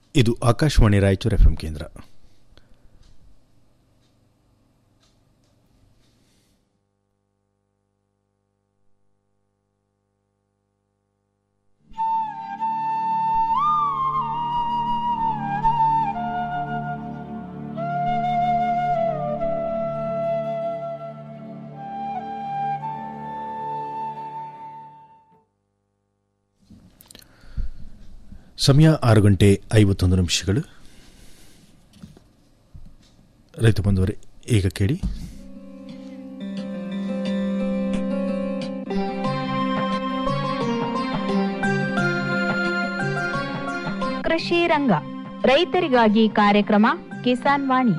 ಇದು ಆಕಾಶವಾಣಿ ರಾಯಚೂರು ಎಫ್ಎಂ ಕೇಂದ್ರ ಸಮಯ ಆರು ಗಂಟೆ ಐವತ್ತೊಂದು ನಿಮಿಷಗಳು ರೈತ ಬಂಧುವರೇ ಈಗ ಕೇಳಿ ಕೃಷಿ ರಂಗ ರೈತರಿಗಾಗಿ ಕಾರ್ಯಕ್ರಮ ಕಿಸಾನ್ ವಾಣಿ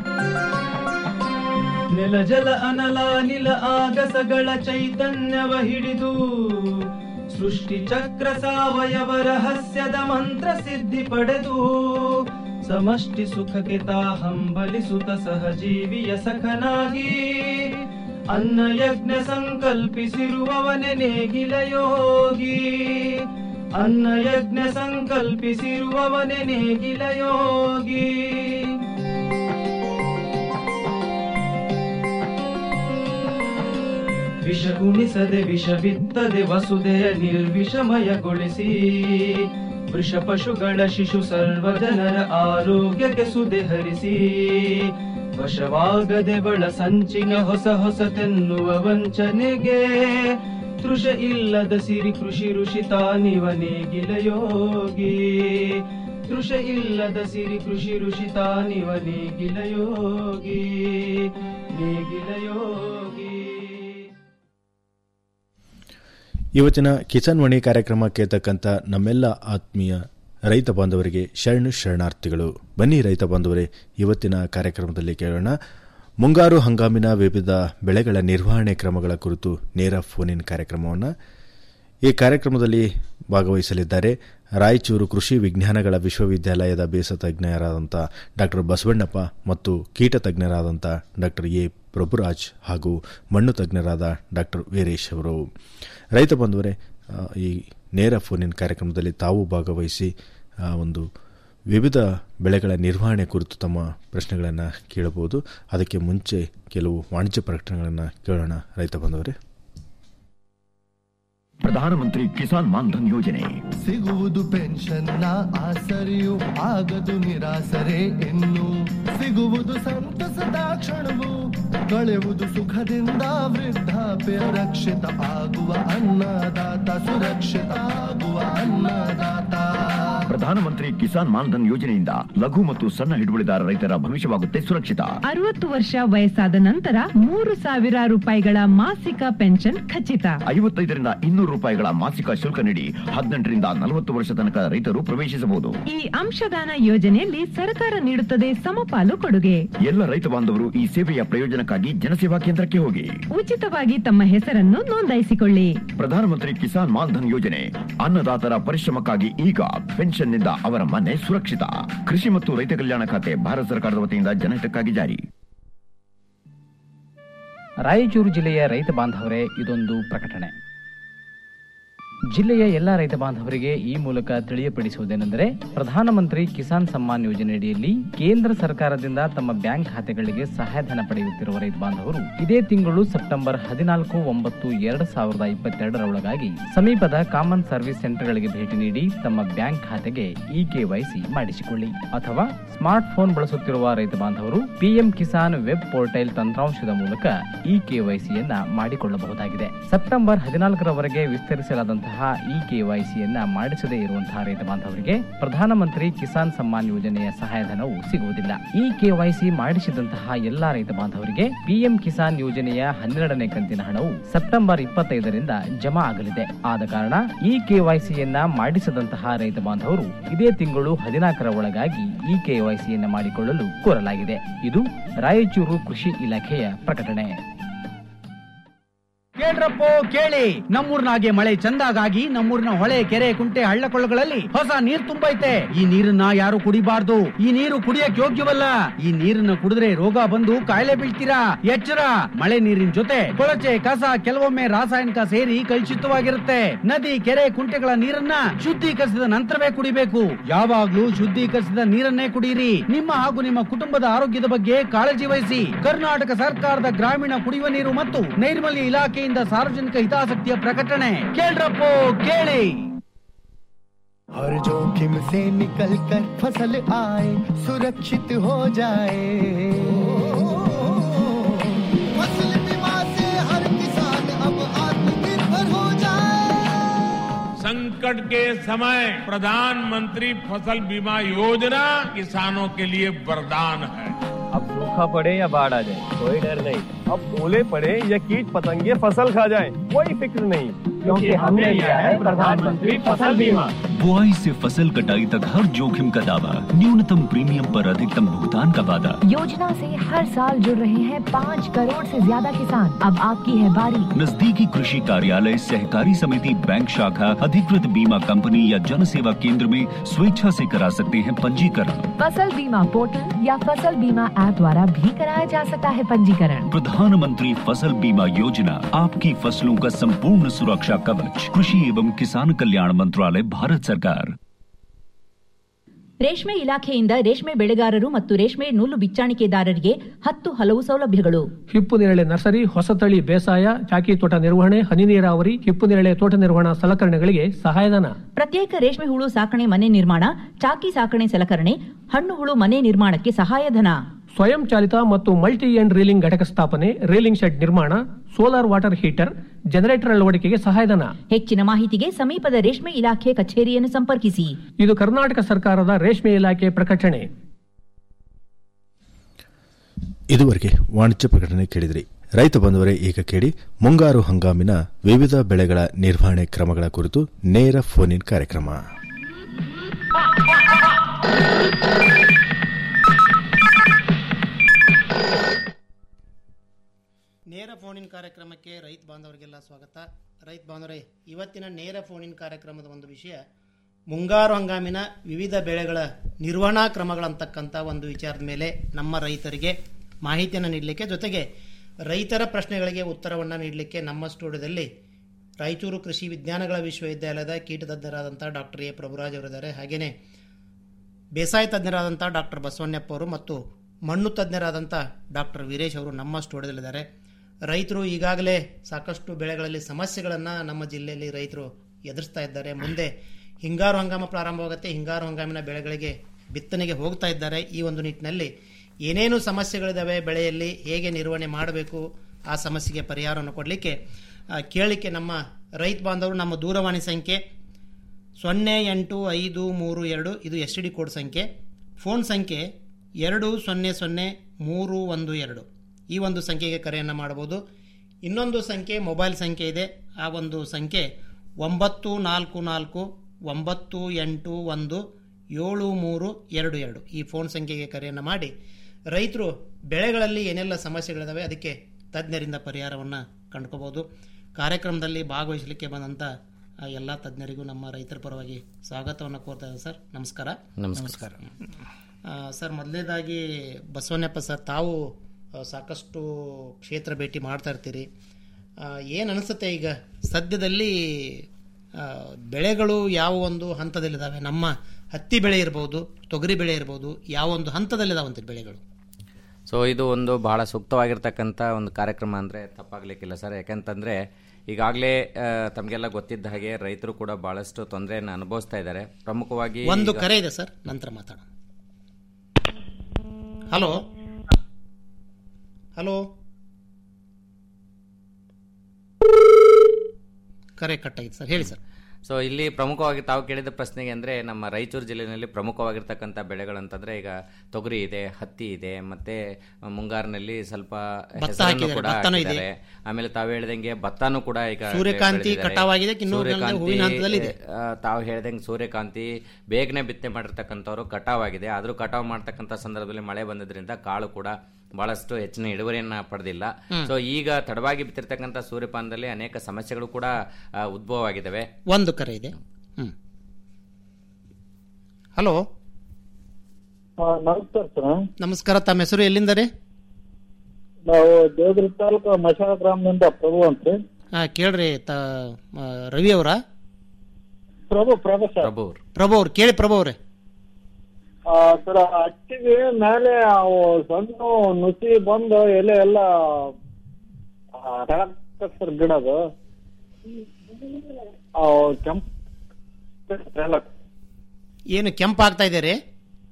ನೆಲ ಜಲ ಅನಲ ನಿಲ ಆಗಸಗಳ ಚೈತನ್ಯವ ಹಿಡಿದು ಸೃಷ್ಟಿ ಚಕ್ರ ಸಾವಯವ ರಹಸ್ಯದ ಮಂತ್ರ ಸಿದ್ಧಿ ಪಡೆದು ಸಮಷ್ಟಿ ಸುಖಕ್ಕೆ ತಾ ಹಂಬಲಿಸುತ್ತ ಸಹಜೀವಿಯ ಸಖನಾಗಿ ಅನ್ನ ಯಜ್ಞ ಸಂಕಲ್ಪಿಸಿರುವವನೆ ನೇಗಿಲ ಯೋಗಿ ಅನ್ನ ಯಜ್ಞ ಸಂಕಲ್ಪಿಸಿರುವವನೆ ನೇಗಿಲ ಯೋಗಿ ವಿಷ ಉಣಿಸದೆ ವಿಷ ಬಿತ್ತದೆ ವಸುದೆಯ ನಿರ್ವಿಷಮಯಗೊಳಿಸಿ ವೃಷ ಪಶುಗಳ ಶಿಶು ಸರ್ವ ಜನರ ಆರೋಗ್ಯಕ್ಕೆ ಸುದೆ ಹರಿಸಿ ವಶವಾಗದೆ ಬಳ ಸಂಚಿನ ಹೊಸ ಹೊಸತೆನ್ನುವ ವಂಚನೆಗೆ ತೃಷ ಇಲ್ಲದ ಸಿರಿ ಕೃಷಿ ಋಷಿ ತಾನಿವ ನೇಗಿಲ ಯೋಗಿ ತೃಷ ಇಲ್ಲದ ಸಿರಿ ಕೃಷಿ ಋಷಿ ತಾನಿವ ನೇಗಿಲ ಯೋಗಿ ನೇಗಿಲ ಯೋಗಿ ಇವತ್ತಿನ ಕಿಸಾನ್ ವಾಣಿ ಕಾರ್ಯಕ್ರಮ ಕೇಳ್ತಕ್ಕಂಥ ನಮ್ಮೆಲ್ಲ ಆತ್ಮೀಯ ರೈತ ಬಾಂಧವರಿಗೆ ಶರಣು ಶರಣಾರ್ಥಿಗಳು ಬನ್ನಿ ರೈತ ಬಾಂಧವರೇ ಇವತ್ತಿನ ಕಾರ್ಯಕ್ರಮದಲ್ಲಿ ಕೇಳೋಣ ಮುಂಗಾರು ಹಂಗಾಮಿನ ವಿವಿಧ ಬೆಳೆಗಳ ನಿರ್ವಹಣೆ ಕ್ರಮಗಳ ಕುರಿತು ನೇರ ಫೋನಿನ್ ಕಾರ್ಯಕ್ರಮವನ್ನು ಈ ಕಾರ್ಯಕ್ರಮದಲ್ಲಿ ಭಾಗವಹಿಸಲಿದ್ದಾರೆ ರಾಯಚೂರು ಕೃಷಿ ವಿಜ್ಞಾನಗಳ ವಿಶ್ವವಿದ್ಯಾಲಯದ ಬೇಸ ತಜ್ಞರಾದಂಥ ಡಾಕ್ಟರ್ ಬಸವಣ್ಣಪ್ಪ ಮತ್ತು ಕೀಟ ತಜ್ಞರಾದಂಥ ಡಾಕ್ಟರ್ ಎ ಪ್ರಭುರಾಜ್ ಹಾಗೂ ಮಣ್ಣು ತಜ್ಞರಾದ ಡಾಕ್ಟರ್ ವೀರೇಶ್ ಅವರು ರೈತ ಬಂಧುವರೇ ಆ, ಈ ನೇರ ಫೋನಿನ ಕಾರ್ಯಕ್ರಮದಲ್ಲಿ ತಾವು ಭಾಗವಹಿಸಿ ಆ, ಒಂದು ವಿವಿಧ ಬೆಳೆಗಳ ನಿರ್ವಹಣೆ ಕುರಿತು ತಮ್ಮ ಪ್ರಶ್ನೆಗಳನ್ನು ಕೇಳಬಹುದು ಅದಕ್ಕೆ ಮುಂಚೆ ಕೆಲವು ವಾಣಿಜ್ಯ ಪ್ರಕಟಣೆಗಳನ್ನು ಕೇಳೋಣ ರೈತ ಬಂಧುವರೇ ಪ್ರಧಾನಮಂತ್ರಿ ಕಿಸಾನ್ ಮಾನ್ಧನ್ ಯೋಜನೆ ಸಿಗುವುದು ಪೆನ್ಷನ್ನ ಆಸರೆಯು ಆಗದು ನಿರಾಸರೆ ಇನ್ನು ಸಿಗುವುದು ಸಂತಸದ ಕ್ಷಣವು ಕಳೆಯುವುದು ಸುಖದಿಂದ ವೃದ್ಧಾಪ್ಯ ರಕ್ಷಿತ ಆಗುವ ಅನ್ನದಾತ ಸುರಕ್ಷಿತ ಆಗುವ ಅನ್ನದಾತ ಪ್ರಧಾನಮಂತ್ರಿ ಕಿಸಾನ್ ಮಾನ್ಧನ್ ಯೋಜನೆಯಿಂದ ಲಘು ಮತ್ತು ಸಣ್ಣ ಹಿಡುವಳಿದಾರ ರೈತರ ಭವಿಷ್ಯವಾಗುತ್ತೆ ಸುರಕ್ಷಿತ ಅರವತ್ತು ವರ್ಷ ವಯಸ್ಸಾದ ನಂತರ ಮೂರು ಸಾವಿರ ರೂಪಾಯಿಗಳ ಮಾಸಿಕ ಪೆನ್ಷನ್ ಖಚಿತ ಐವತ್ತೈದರಿಂದ ಇನ್ನೂರು ರೂಪಾಯಿಗಳ ಮಾಸಿಕ ಶುಲ್ಕ ನೀಡಿ ಹದಿನೆಂಟರಿಂದ ನಲವತ್ತು ವರ್ಷ ತನಕ ರೈತರು ಪ್ರವೇಶಿಸಬಹುದು ಈ ಅಂಶದಾನ ಯೋಜನೆಯಲ್ಲಿ ಸರ್ಕಾರ ನೀಡುತ್ತದೆ ಸಮಪಾಲು ಕೊಡುಗೆ ಎಲ್ಲ ರೈತ ಬಾಂಧವರು ಈ ಸೇವೆಯ ಪ್ರಯೋಜನಕ್ಕಾಗಿ ಜನಸೇವಾ ಕೇಂದ್ರಕ್ಕೆ ಹೋಗಿ ಉಚಿತವಾಗಿ ತಮ್ಮ ಹೆಸರನ್ನು ನೋಂದಾಯಿಸಿಕೊಳ್ಳಿ ಪ್ರಧಾನಮಂತ್ರಿ ಕಿಸಾನ್ ಮಾನ್ಧನ್ ಯೋಜನೆ ಅನ್ನದಾತರ ಪರಿಶ್ರಮಕ್ಕಾಗಿ ಈಗ ಪೆನ್ಷನ್ನಿಂದ ಅವರ ಮನೆ ಸುರಕ್ಷಿತ ಕೃಷಿ ಮತ್ತು ರೈತ ಕಲ್ಯಾಣ ಖಾತೆ ಭಾರತ ಸರ್ಕಾರದ ವತಿಯಿಂದ ಜನಹಿತಕ್ಕಾಗಿ ಜಾರಿ ರಾಯಚೂರು ಜಿಲ್ಲೆಯ ರೈತ ಬಾಂಧವರೇ ಇದೊಂದು ಪ್ರಕಟಣೆ ಜಿಲ್ಲೆಯ ಎಲ್ಲ ರೈತ ಬಾಂಧವರಿಗೆ ಈ ಮೂಲಕ ತಿಳಿಯಪಡಿಸುವುದೇನೆಂದರೆ ಪ್ರಧಾನಮಂತ್ರಿ ಕಿಸಾನ್ ಸಮ್ಮಾನ್ ಯೋಜನೆಯಡಿಯಲ್ಲಿ ಕೇಂದ್ರ ಸರ್ಕಾರದಿಂದ ತಮ್ಮ ಬ್ಯಾಂಕ್ ಖಾತೆಗಳಿಗೆ ಸಹಾಯಧನ ಪಡೆಯುತ್ತಿರುವ ರೈತ ಬಾಂಧವರು ಇದೇ ತಿಂಗಳು ಸೆಪ್ಟೆಂಬರ್ ಹದಿನಾಲ್ಕು ಒಂಬತ್ತು ಎರಡು ಸಾವಿರದ ಇಪ್ಪತ್ತೆರಡರ ಒಳಗಾಗಿ ಸಮೀಪದ ಕಾಮನ್ ಸರ್ವಿಸ್ ಸೆಂಟರ್ಗಳಿಗೆ ಭೇಟಿ ನೀಡಿ ತಮ್ಮ ಬ್ಯಾಂಕ್ ಖಾತೆಗೆ ಇ ಕೆವೈಸಿ ಮಾಡಿಸಿಕೊಳ್ಳಿ ಅಥವಾ ಸ್ಮಾರ್ಟ್ ಫೋನ್ ಬಳಸುತ್ತಿರುವ ರೈತ ಬಾಂಧವರು ಪಿಎಂ ಕಿಸಾನ್ ವೆಬ್ ಪೋರ್ಟಲ್ ತಂತ್ರಾಂಶದ ಮೂಲಕ ಇ ಕೆವೈಸಿಯನ್ನ ಮಾಡಿಕೊಳ್ಳಬಹುದಾಗಿದೆ ಸೆಪ್ಟೆಂಬರ್ ಹದಿನಾಲ್ಕರವರೆಗೆ ವಿಸ್ತರಿಸಲಾದಂತಹ ಇ ಕೆವೈಸಿಯನ್ನ ಮಾಡಿಸದೇ ಇರುವಂತಹ ರೈತ ಬಾಂಧವರಿಗೆ ಪ್ರಧಾನಮಂತ್ರಿ ಕಿಸಾನ್ ಸಮ್ಮಾನ್ ಯೋಜನೆಯ ಸಹಾಯಧನವು ಸಿಗುವುದಿಲ್ಲ ಇ ಕೆವೈಸಿ ಮಾಡಿಸಿದಂತಹ ಎಲ್ಲಾ ರೈತ ಬಾಂಧವರಿಗೆ ಪಿಎಂ ಕಿಸಾನ್ ಯೋಜನೆಯ ಹನ್ನೆರಡನೇ ಕಂತಿನ ಹಣವು ಸೆಪ್ಟೆಂಬರ್ ಇಪ್ಪತ್ತೈದರಿಂದ ಜಮಾ ಆಗಲಿದೆ ಆದ ಕಾರಣ ಈ ಕೆವೈಸಿಯನ್ನ ಮಾಡಿಸದಂತಹ ರೈತ ಬಾಂಧವರು ಇದೇ ತಿಂಗಳು ಹದಿನಾಲ್ಕರ ಒಳಗಾಗಿ ಈ ಕೆವೈಸಿಯನ್ನ ಮಾಡಿಕೊಳ್ಳಲು ಕೋರಲಾಗಿದೆ ಇದು ರಾಯಚೂರು ಕೃಷಿ ಇಲಾಖೆಯ ಪ್ರಕಟಣೆ ಕೇಳ್ರಪ್ಪೋ ಕೇಳಿ ನಮ್ಮೂರ್ನಾಗೆ ಮಳೆ ಚಂದಾಗಾಗಿ ನಮ್ಮೂರಿನ ಹೊಳೆ ಕೆರೆ ಕುಂಟೆ ಹಳ್ಳ ಕೊಳ್ಳಗಳಲ್ಲಿ ಹೊಸ ನೀರ್ ತುಂಬೈತೆ ಈ ನೀರನ್ನ ಯಾರು ಕುಡಿಬಾರ್ದು ಈ ನೀರು ಕುಡಿಯಕ್ ಯೋಗ್ಯವಲ್ಲ ಈ ನೀರನ್ನ ಕುಡಿದ್ರೆ ರೋಗ ಬಂದು ಕಾಯಿಲೆ ಬೀಳ್ತೀರಾ ಎಚ್ಚರ ಮಳೆ ನೀರಿನ ಜೊತೆ ಕೊಳಚೆ ಕಸ ಕೆಲವೊಮ್ಮೆ ರಾಸಾಯನಿಕ ಸೇರಿ ಕಲುಷಿತವಾಗಿರುತ್ತೆ ನದಿ ಕೆರೆ ಕುಂಟೆಗಳ ನೀರನ್ನ ಶುದ್ಧೀಕರಿಸಿದ ನಂತರವೇ ಕುಡಿಬೇಕು ಯಾವಾಗ್ಲೂ ಶುದ್ಧೀಕರಿಸಿದ ನೀರನ್ನೇ ಕುಡಿಯಿರಿ ನಿಮ್ಮ ಹಾಗೂ ನಿಮ್ಮ ಕುಟುಂಬದ ಆರೋಗ್ಯದ ಬಗ್ಗೆ ಕಾಳಜಿ ವಹಿಸಿ ಕರ್ನಾಟಕ ಸರ್ಕಾರದ ಗ್ರಾಮೀಣ ಕುಡಿಯುವ ನೀರು ಮತ್ತು ನೈರ್ಮಲ್ಯ ಇಲಾಖೆಯಿಂದ ಸಾರ್ವಜನಿಕ ಹಿತಾಸಕ್ತಿಯ ಪ್ರಕಟಣೆ ಕೇಳ್ರಪ್ಪೋ ಕೇಳಿ हर जोखिम से निकल कर फसल आए सुरक्षित हो जाए फसल बीमा से हर किसान अब आत्मनिर्भर हो जाए संकट के समय प्रधानमंत्री फसल बीमा योजना किसानों के लिए वरदान है अब सूखा पड़े या बाढ़ आ जाए कोई डर नहीं अब ओले पड़े या कीट पतंगे फसल खा जाए कोई फिक्र नहीं क्योंकि हमने लिया है प्रधानमंत्री फसल बीमा बुआई से फसल कटाई तक हर जोखिम का दावा न्यूनतम प्रीमियम पर अधिकतम भुगतान का वादा योजना से हर साल जुड़ रहे हैं पाँच करोड़ से ज्यादा किसान अब आपकी है बारी नजदीकी कृषि कार्यालय सहकारी समिति बैंक शाखा अधिकृत बीमा कंपनी या जन सेवा केंद्र में स्वेच्छा से करा सकते हैं पंजीकरण फसल बीमा पोर्टल या फसल बीमा ऐप द्वारा भी कराया जा सकता है पंजीकरण प्रधानमंत्री फसल बीमा योजना आपकी फसलों का संपूर्ण सुरक्षा कवच कृषि एवं किसान कल्याण मंत्रालय भारत सरकार ರೇಷ್ಮೆ ಇಲಾಖೆಯಿಂದ ರೇಷ್ಮೆ ಬೆಳೆಗಾರರು ಮತ್ತು ರೇಷ್ಮೆ ನೂಲು ಬಿಚ್ಚಾಣಿಕೆದಾರರಿಗೆ ಹತ್ತು ಹಲವು ಸೌಲಭ್ಯಗಳು ಹಿಪ್ಪು ನೇರಳೆ ನರ್ಸರಿ ಹೊಸತಳಿ ಬೇಸಾಯ ಚಾಕಿ ತೋಟ ನಿರ್ವಹಣೆ ಹನಿ ನೀರಾವರಿ ಹಿಪ್ಪು ನೇರಳೆ ತೋಟ ನಿರ್ವಹಣಾ ಸಲಕರಣೆಗಳಿಗೆ ಸಹಾಯಧನ ಪ್ರತ್ಯೇಕ ರೇಷ್ಮೆ ಹುಳು ಸಾಕಣೆ ಮನೆ ನಿರ್ಮಾಣ ಚಾಕಿ ಸಾಕಣೆ ಸಲಕರಣೆ ಹಣ್ಣು ಹುಳು ಮನೆ ನಿರ್ಮಾಣಕ್ಕೆ ಸಹಾಯಧನ ಸ್ವಯಂ ಚಾಲಿತ ಮತ್ತು ಮಲ್ಟಿ ಎಂಡ್ ರೀಲಿಂಗ್ ಘಟಕ ಸ್ಥಾಪನೆ ರೀಲಿಂಗ್ ಶೆಡ್ ನಿರ್ಮಾಣ ಸೋಲಾರ್ ವಾಟರ್ ಹೀಟರ್ ಜನರೇಟರ್ ಅಳವಡಿಕೆಗೆ ಸಹಾಯಧನ ಹೆಚ್ಚಿನ ಮಾಹಿತಿಗೆ ಸಮೀಪದ ರೇಷ್ಮೆ ಇಲಾಖೆ ಕಚೇರಿಯನ್ನು ಸಂಪರ್ಕಿಸಿ ಇದು ಕರ್ನಾಟಕ ಸರ್ಕಾರದ ರೇಷ್ಮೆ ಇಲಾಖೆ ಪ್ರಕಟಣೆ ಇದುವರೆಗೆ ವಾಣಿಜ್ಯ ಪ್ರಕಟಣೆ ಕೇಳಿದ್ರಿ ರೈತ ಬಂಧುವರೇ ಈಗ ಕೇಳಿ ಮುಂಗಾರು ಹಂಗಾಮಿನ ವಿವಿಧ ಬೆಳೆಗಳ ನಿರ್ವಹಣೆ ಕ್ರಮಗಳ ಕುರಿತು ನೇರ ಫೋನ್ ಇನ್ ಕಾರ್ಯಕ್ರಮ ನೇರ ಫೋನಿನ್ ಕಾರ್ಯಕ್ರಮಕ್ಕೆ ರೈತ ಬಾಂಧವರಿಗೆಲ್ಲ ಸ್ವಾಗತ ರೈತ ಬಾಂಧವರೇ ಇವತ್ತಿನ ನೇರ ಫೋನಿನ್ ಕಾರ್ಯಕ್ರಮದ ಒಂದು ವಿಷಯ ಮುಂಗಾರು ಹಂಗಾಮಿನ ವಿವಿಧ ಬೆಳೆಗಳ ನಿರ್ವಹಣಾ ಕ್ರಮಗಳಂತಕ್ಕಂಥ ಒಂದು ವಿಚಾರದ ಮೇಲೆ ನಮ್ಮ ರೈತರಿಗೆ ಮಾಹಿತಿಯನ್ನು ನೀಡಲಿಕ್ಕೆ ಜೊತೆಗೆ ರೈತರ ಪ್ರಶ್ನೆಗಳಿಗೆ ಉತ್ತರವನ್ನು ನೀಡಲಿಕ್ಕೆ ನಮ್ಮ ಸ್ಟುಡಿಯೋದಲ್ಲಿ ರಾಯಚೂರು ಕೃಷಿ ವಿಜ್ಞಾನಗಳ ವಿಶ್ವವಿದ್ಯಾಲಯದ ಕೀಟತಜ್ಞರಾದಂಥ ಡಾಕ್ಟರ್ ಎ ಪ್ರಭುರಾಜ್ ಅವರಿದ್ದಾರೆ ಹಾಗೆಯೇ ಬೇಸಾಯ ತಜ್ಞರಾದಂಥ ಡಾಕ್ಟರ್ ಬಸವಣ್ಣಪ್ಪ ಅವರು ಮತ್ತು ಮಣ್ಣು ತಜ್ಞರಾದಂಥ ಡಾಕ್ಟರ್ ವೀರೇಶ್ ಅವರು ನಮ್ಮ ಸ್ಟುಡಿಯೋದಲ್ಲಿದ್ದಾರೆ ರೈತರು ಈಗಾಗಲೇ ಸಾಕಷ್ಟು ಬೆಳೆಗಳಲ್ಲಿ ಸಮಸ್ಯೆಗಳನ್ನು ನಮ್ಮ ಜಿಲ್ಲೆಯಲ್ಲಿ ರೈತರು ಎದುರಿಸ್ತಾ ಇದ್ದಾರೆ ಮುಂದೆ ಹಿಂಗಾರು ಹಂಗಾಮ ಪ್ರಾರಂಭವಾಗುತ್ತೆ ಹಿಂಗಾರು ಹಂಗಾಮಿನ ಬೆಳೆಗಳಿಗೆ ಬಿತ್ತನೆಗೆ ಹೋಗ್ತಾ ಇದ್ದಾರೆ ಈ ಒಂದು ನಿಟ್ಟಿನಲ್ಲಿ ಏನೇನು ಸಮಸ್ಯೆಗಳಿದ್ದಾವೆ ಬೆಳೆಯಲ್ಲಿ ಹೇಗೆ ನಿರ್ವಹಣೆ ಮಾಡಬೇಕು ಆ ಸಮಸ್ಯೆಗೆ ಪರಿಹಾರವನ್ನು ಕೊಡಲಿಕ್ಕೆ ಕೇಳಲಿಕ್ಕೆ ನಮ್ಮ ರೈತ ಬಾಂಧವರು ನಮ್ಮ ದೂರವಾಣಿ ಸಂಖ್ಯೆ ಸೊನ್ನೆ ಎಂಟು ಐದು ಮೂರು ಎರಡು ಇದು ಎಸ್ ಟಿ ಡಿ ಕೋಡ್ ಸಂಖ್ಯೆ ಫೋನ್ ಸಂಖ್ಯೆ ಎರಡು ಸೊನ್ನೆ ಸೊನ್ನೆ ಮೂರು ಒಂದು ಎರಡು ಈ ಒಂದು ಸಂಖ್ಯೆಗೆ ಕರೆಯನ್ನು ಮಾಡಬಹುದು ಇನ್ನೊಂದು ಸಂಖ್ಯೆ ಮೊಬೈಲ್ ಸಂಖ್ಯೆ ಇದೆ ಆ ಒಂದು ಸಂಖ್ಯೆ ಒಂಬತ್ತು ನಾಲ್ಕು ನಾಲ್ಕು ಒಂಬತ್ತು ಎಂಟು ಒಂದು ಏಳು ಮೂರು ಎರಡು ಎರಡು ಈ ಫೋನ್ ಸಂಖ್ಯೆಗೆ ಕರೆಯನ್ನು ಮಾಡಿ ರೈತರು ಬೆಳೆಗಳಲ್ಲಿ ಏನೆಲ್ಲ ಸಮಸ್ಯೆಗಳಿದಾವೆ ಅದಕ್ಕೆ ತಜ್ಞರಿಂದ ಪರಿಹಾರವನ್ನು ಕಂಡ್ಕೋಬಹುದು ಕಾರ್ಯಕ್ರಮದಲ್ಲಿ ಭಾಗವಹಿಸಲಿಕ್ಕೆ ಬಂದಂಥ ಎಲ್ಲ ತಜ್ಞರಿಗೂ ನಮ್ಮ ರೈತರ ಪರವಾಗಿ ಸ್ವಾಗತವನ್ನು ಕೋರ್ತಾ ಇದ್ದಾರೆ ಸರ್ ನಮಸ್ಕಾರ ನಮಸ್ಕಾರ. ಆ, ಸರ್ ಮೊದಲನೇದಾಗಿ ಬಸವಣ್ಣಪ್ಪ ಸರ್ ತಾವು ಆ, ಸಾಕಷ್ಟು ಕ್ಷೇತ್ರ ಭೇಟಿ ಮಾಡ್ತಾ ಇರ್ತೀರಿ ಏನು ಅನಿಸುತ್ತೆ ಈಗ ಸದ್ಯದಲ್ಲಿ ಆ, ಬೆಳೆಗಳು ಯಾವ ಒಂದು ಹಂತದಲ್ಲಿದ್ದಾವೆ ನಮ್ಮ ಹತ್ತಿ ಬೆಳೆ ಇರ್ಬೋದು ತೊಗರಿ ಬೆಳೆ ಇರ್ಬೋದು ಯಾವ ಒಂದು ಹಂತದಲ್ಲಿದ್ದಾವಂತೆ ಬೆಳೆಗಳು ಸೊ ಇದು ಒಂದು ಬಹಳ ಸೂಕ್ತವಾಗಿರ್ತಕ್ಕಂಥ ಒಂದು ಕಾರ್ಯಕ್ರಮ ಅಂದರೆ ತಪ್ಪಾಗಲಿಕ್ಕಿಲ್ಲ ಸರ್ ಯಾಕಂತಂದರೆ ಈಗಾಗಲೇ ತಮಗೆಲ್ಲ ಗೊತ್ತಿದ್ದ ಹಾಗೆ ರೈತರು ಕೂಡ ಬಹಳಷ್ಟು ತೊಂದರೆಯನ್ನು ಅನುಭವಿಸ್ತಾ ಇದ್ದಾರೆ ಪ್ರಮುಖವಾಗಿ ಒಂದು ಈಗ- ಕರೆ ಇದೆ ಸರ್ ನಂತರ ಮಾತಾಡೋಣ ಹಲೋ ಹಲೋ ಕರೆ ಕಟ್ಟಾಗಿದೆ ಸರ್ ಹೇಳಿ ಸರ್ ಸೊ ಇಲ್ಲಿ ಪ್ರಮುಖವಾಗಿ ತಾವು ಕೇಳಿದ ಪ್ರಶ್ನೆಗೆ ಅಂದ್ರೆ ನಮ್ಮ ರಾಯಚೂರು ಜಿಲ್ಲೆಯಲ್ಲಿ ಪ್ರಮುಖವಾಗಿರ್ತಕ್ಕಂಥ ಬೆಳೆಗಳಂತಂದ್ರೆ ಈಗ ತೊಗರಿ ಇದೆ ಹತ್ತಿ ಇದೆ ಮತ್ತೆ ಮುಂಗಾರಿನಲ್ಲಿ ಸ್ವಲ್ಪ ಭತ್ತ ಹೆಸರನ್ನು ಹಾಕಿದ್ದಾರೆ, ಕೂಡ ಭತ್ತನೂ ಇದೆ. ಹಾಕಿದ್ದಾರೆ ಆಮೇಲೆ ತಾವು ಹೇಳ್ದಂಗೆ ಭತ್ತಾನು ಕೂಡ ಈಗ ಸೂರ್ಯಕಾಂತಿ ಬೆಳೆದಿದ್ದಾರೆ. ಕಟಾವಾಗಿದೆ, ಇನ್ನು ಸೂರ್ಯಕಾಂತಿ, ಹೂವಿನ ಹಂತದಲ್ಲಿದೆ. ಆ, ತಾವು ಹೇಳ್ದಂಗೆ ಸೂರ್ಯಕಾಂತಿ ಬೇಗನೆ ಬಿತ್ತನೆ ಮಾಡಿರ್ತಕ್ಕಂಥವ್ರು ಕಟಾವಾಗಿದೆ ಆದ್ರೂ ಕಟಾವ್ ಮಾಡ್ತಕ್ಕಂಥ ಸಂದರ್ಭದಲ್ಲಿ ಮಳೆ ಬಂದಿದ್ರಿಂದ ಕಾಳು ಕೂಡ ಬಹಳಷ್ಟು ಹೆಚ್ಚಿನ ಇಳುವರಿಯನ್ನ ಪಡೆದಿಲ್ಲ ಹ್ಮ್. ಸೊ ಈಗ ತಡವಾಗಿ ಬಿತ್ತಿರ್ತಕ್ಕಂಥ ಸೂರ್ಯಪಾನದಲ್ಲಿ ಅನೇಕ ಸಮಸ್ಯೆಗಳು ಕೂಡ ಆ, ಉದ್ಭವವಾಗಿದ್ದಾವೆ ಒಂದು ಕರೆ ಇದೆ ಹ್ಮ್ ಹಲೋ ನಮಸ್ಕಾರ ಸರ್ ನಮಸ್ಕಾರ ತಮ್ಮ ಹೆಸರು ಎಲ್ಲಿಂದ ರೀ ನಾವು ದೇವದುರ್ಗ ತಾಲೂಕು ಮಶಾಲ ಗ್ರಾಮದಿಂದ ಪ್ರಭು ಅಂತ ಹಾ ಕೇಳ್ರಿ ತ ಆ, ರವಿ ಅವರ ಪ್ರಭು ಪ್ರಭು ಸರ್ ಪ್ರಭು ಪ್ರಭು ಅವ್ರು ಕೇಳಿ ಪ್ರಭು ಅವ್ರೆ ಸರ್ ಹಚ್ಚಿಗೆ ಮೇಲೆ ಅವು ಸಣ್ಣ ನುಸಿ ಬಂದು ಎಲೆ ಎಲ್ಲ ತೆಳಕ್ ಸರ್ ಗಿಡದು ಅವು ಕೆಂಪ್ ತೆಳಕ್ ಏನು ಕೆಂಪು ಆಗ್ತಾ ಇದೆ ರೀ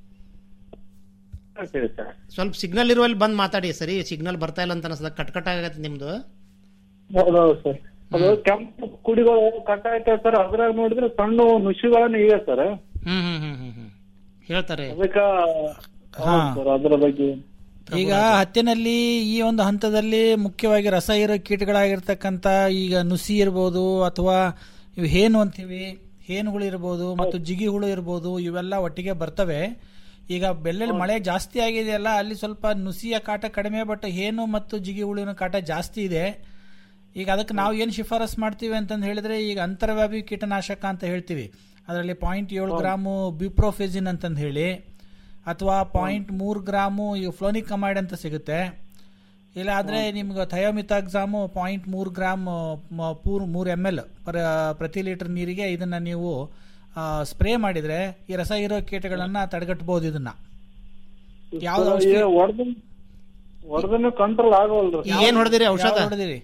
ಆಗ್ತಿದೆ ಸರ್ ಸ್ವಲ್ಪ ಸಿಗ್ನಲ್ ಇರುವಲ್ಲಿ ಬಂದ್ ಮಾತಾಡಿ ಸರಿ ಸಿಗ್ನಲ್ ಬರ್ತಾ ಇಲ್ಲ ಅಂತ ಅನ್ಸದ ಕಟ್ ಕಟ್ ಆಗತ್ತೆ ನಿಮ್ದು ಹೌದೌದು ಸರ್ ಅದು ಕೆಂಪು ಕುಡಿಗಳು ಕಟ್ಟ ಆಯ್ತವೆ ಸರ್ ಅದ್ರಾಗ ನೋಡಿದ್ರೆ ಸಣ್ಣ ನುಸಿಗಳನ್ನ ಇವೆ ಸರ್ ಹ್ಮ್ ಹ್ಮ್ ಹ್ಮ್ ಹ್ಮ್ ಹ್ಮ್ ಹೇಳ್ತಾರೆ ಅದಕ್ಕ ಹಾ. ಸರ್ ಅದ್ರ ಬಗ್ಗೆ ಈಗ ಹತ್ತಿನಲ್ಲಿ ಈ ಒಂದು ಹಂತದಲ್ಲಿ ಮುಖ್ಯವಾಗಿ ರಸ ಇರೋ ಕೀಟಗಳಾಗಿರ್ತಕ್ಕಂಥ ಈಗ ನುಸಿ ಇರ್ಬೋದು ಅಥವಾ ಇವು ಹೇನು ಅಂತೀವಿ ಹೇನುಗಳು ಇರ್ಬೋದು ಮತ್ತು ಜಿಗಿ ಹುಳು ಇರ್ಬೋದು ಇವೆಲ್ಲ ಒಟ್ಟಿಗೆ ಬರ್ತವೆ ಈಗ ಬೆಲ್ಲೆಲ್ಲಿ ಮಳೆ ಜಾಸ್ತಿ ಆಗಿದೆಯಲ್ಲ ಅಲ್ಲಿ ಸ್ವಲ್ಪ ನುಸಿಯ ಕಾಟ ಕಡಿಮೆ ಬಟ್ ಹೇನು ಮತ್ತು ಜಿಗಿ ಹುಳುವಿನ ಕಾಟ ಜಾಸ್ತಿ ಇದೆ ಈಗ ಅದಕ್ಕೆ ನಾವು ಏನು ಶಿಫಾರಸ್ ಮಾಡ್ತೀವಿ ಅಂತಂದು ಹೇಳಿದ್ರೆ ಈಗ ಅಂತರ್ವ್ಯಾಪಿ ಕೀಟನಾಶಕ ಅಂತ ಹೇಳ್ತೀವಿ ಅದರಲ್ಲಿ ಪಾಯಿಂಟ್ ಏಳು ಗ್ರಾಮು ಬ್ಯೂಪ್ರೋಫೆಸಿನ್ ಅಂತಂದು ಹೇಳಿ ಅಥವಾ ಪಾಯಿಂಟ್ ಮೂರು ಗ್ರಾಮು ಈ ಫ್ಲೋನಿಕ್ ಕಮೈಡ್ ಅಂತ ಸಿಗುತ್ತೆ ಇಲ್ಲ ಆದರೆ ನಿಮ್ಗೆ ಥಯೋಮಿತಾಕ್ಸಾಮು ಪಾಯಿಂಟ್ ಮೂರು ಗ್ರಾಮ್ ಮ- ಪೂರ್ ಮೂರು ಎಮ್ ಎಲ್ ಪರ ಪ್ರತಿ ಲೀಟರ್ ನೀರಿಗೆ ಇದನ್ನು ನೀವು ಸ್ಪ್ರೇ ಮಾಡಿದರೆ ಈ ರಸ ಇರೋ ಕೀಟಗಳನ್ನು ತಡೆಗಟ್ಟಬಹುದು ಇದನ್ನ ಯಾವ್ದು ಔಷಧಿ ಹೊಡೆದನ್ನು ಕಂಟ್ರೋಲ್ ಆಗವಲ್ರಿ ಈಗ ಏನ್ ಹೊಡೆದಿರಿ ಔಷಧ ಯಾವ್ದು ಹೊಡೆದಿರಿ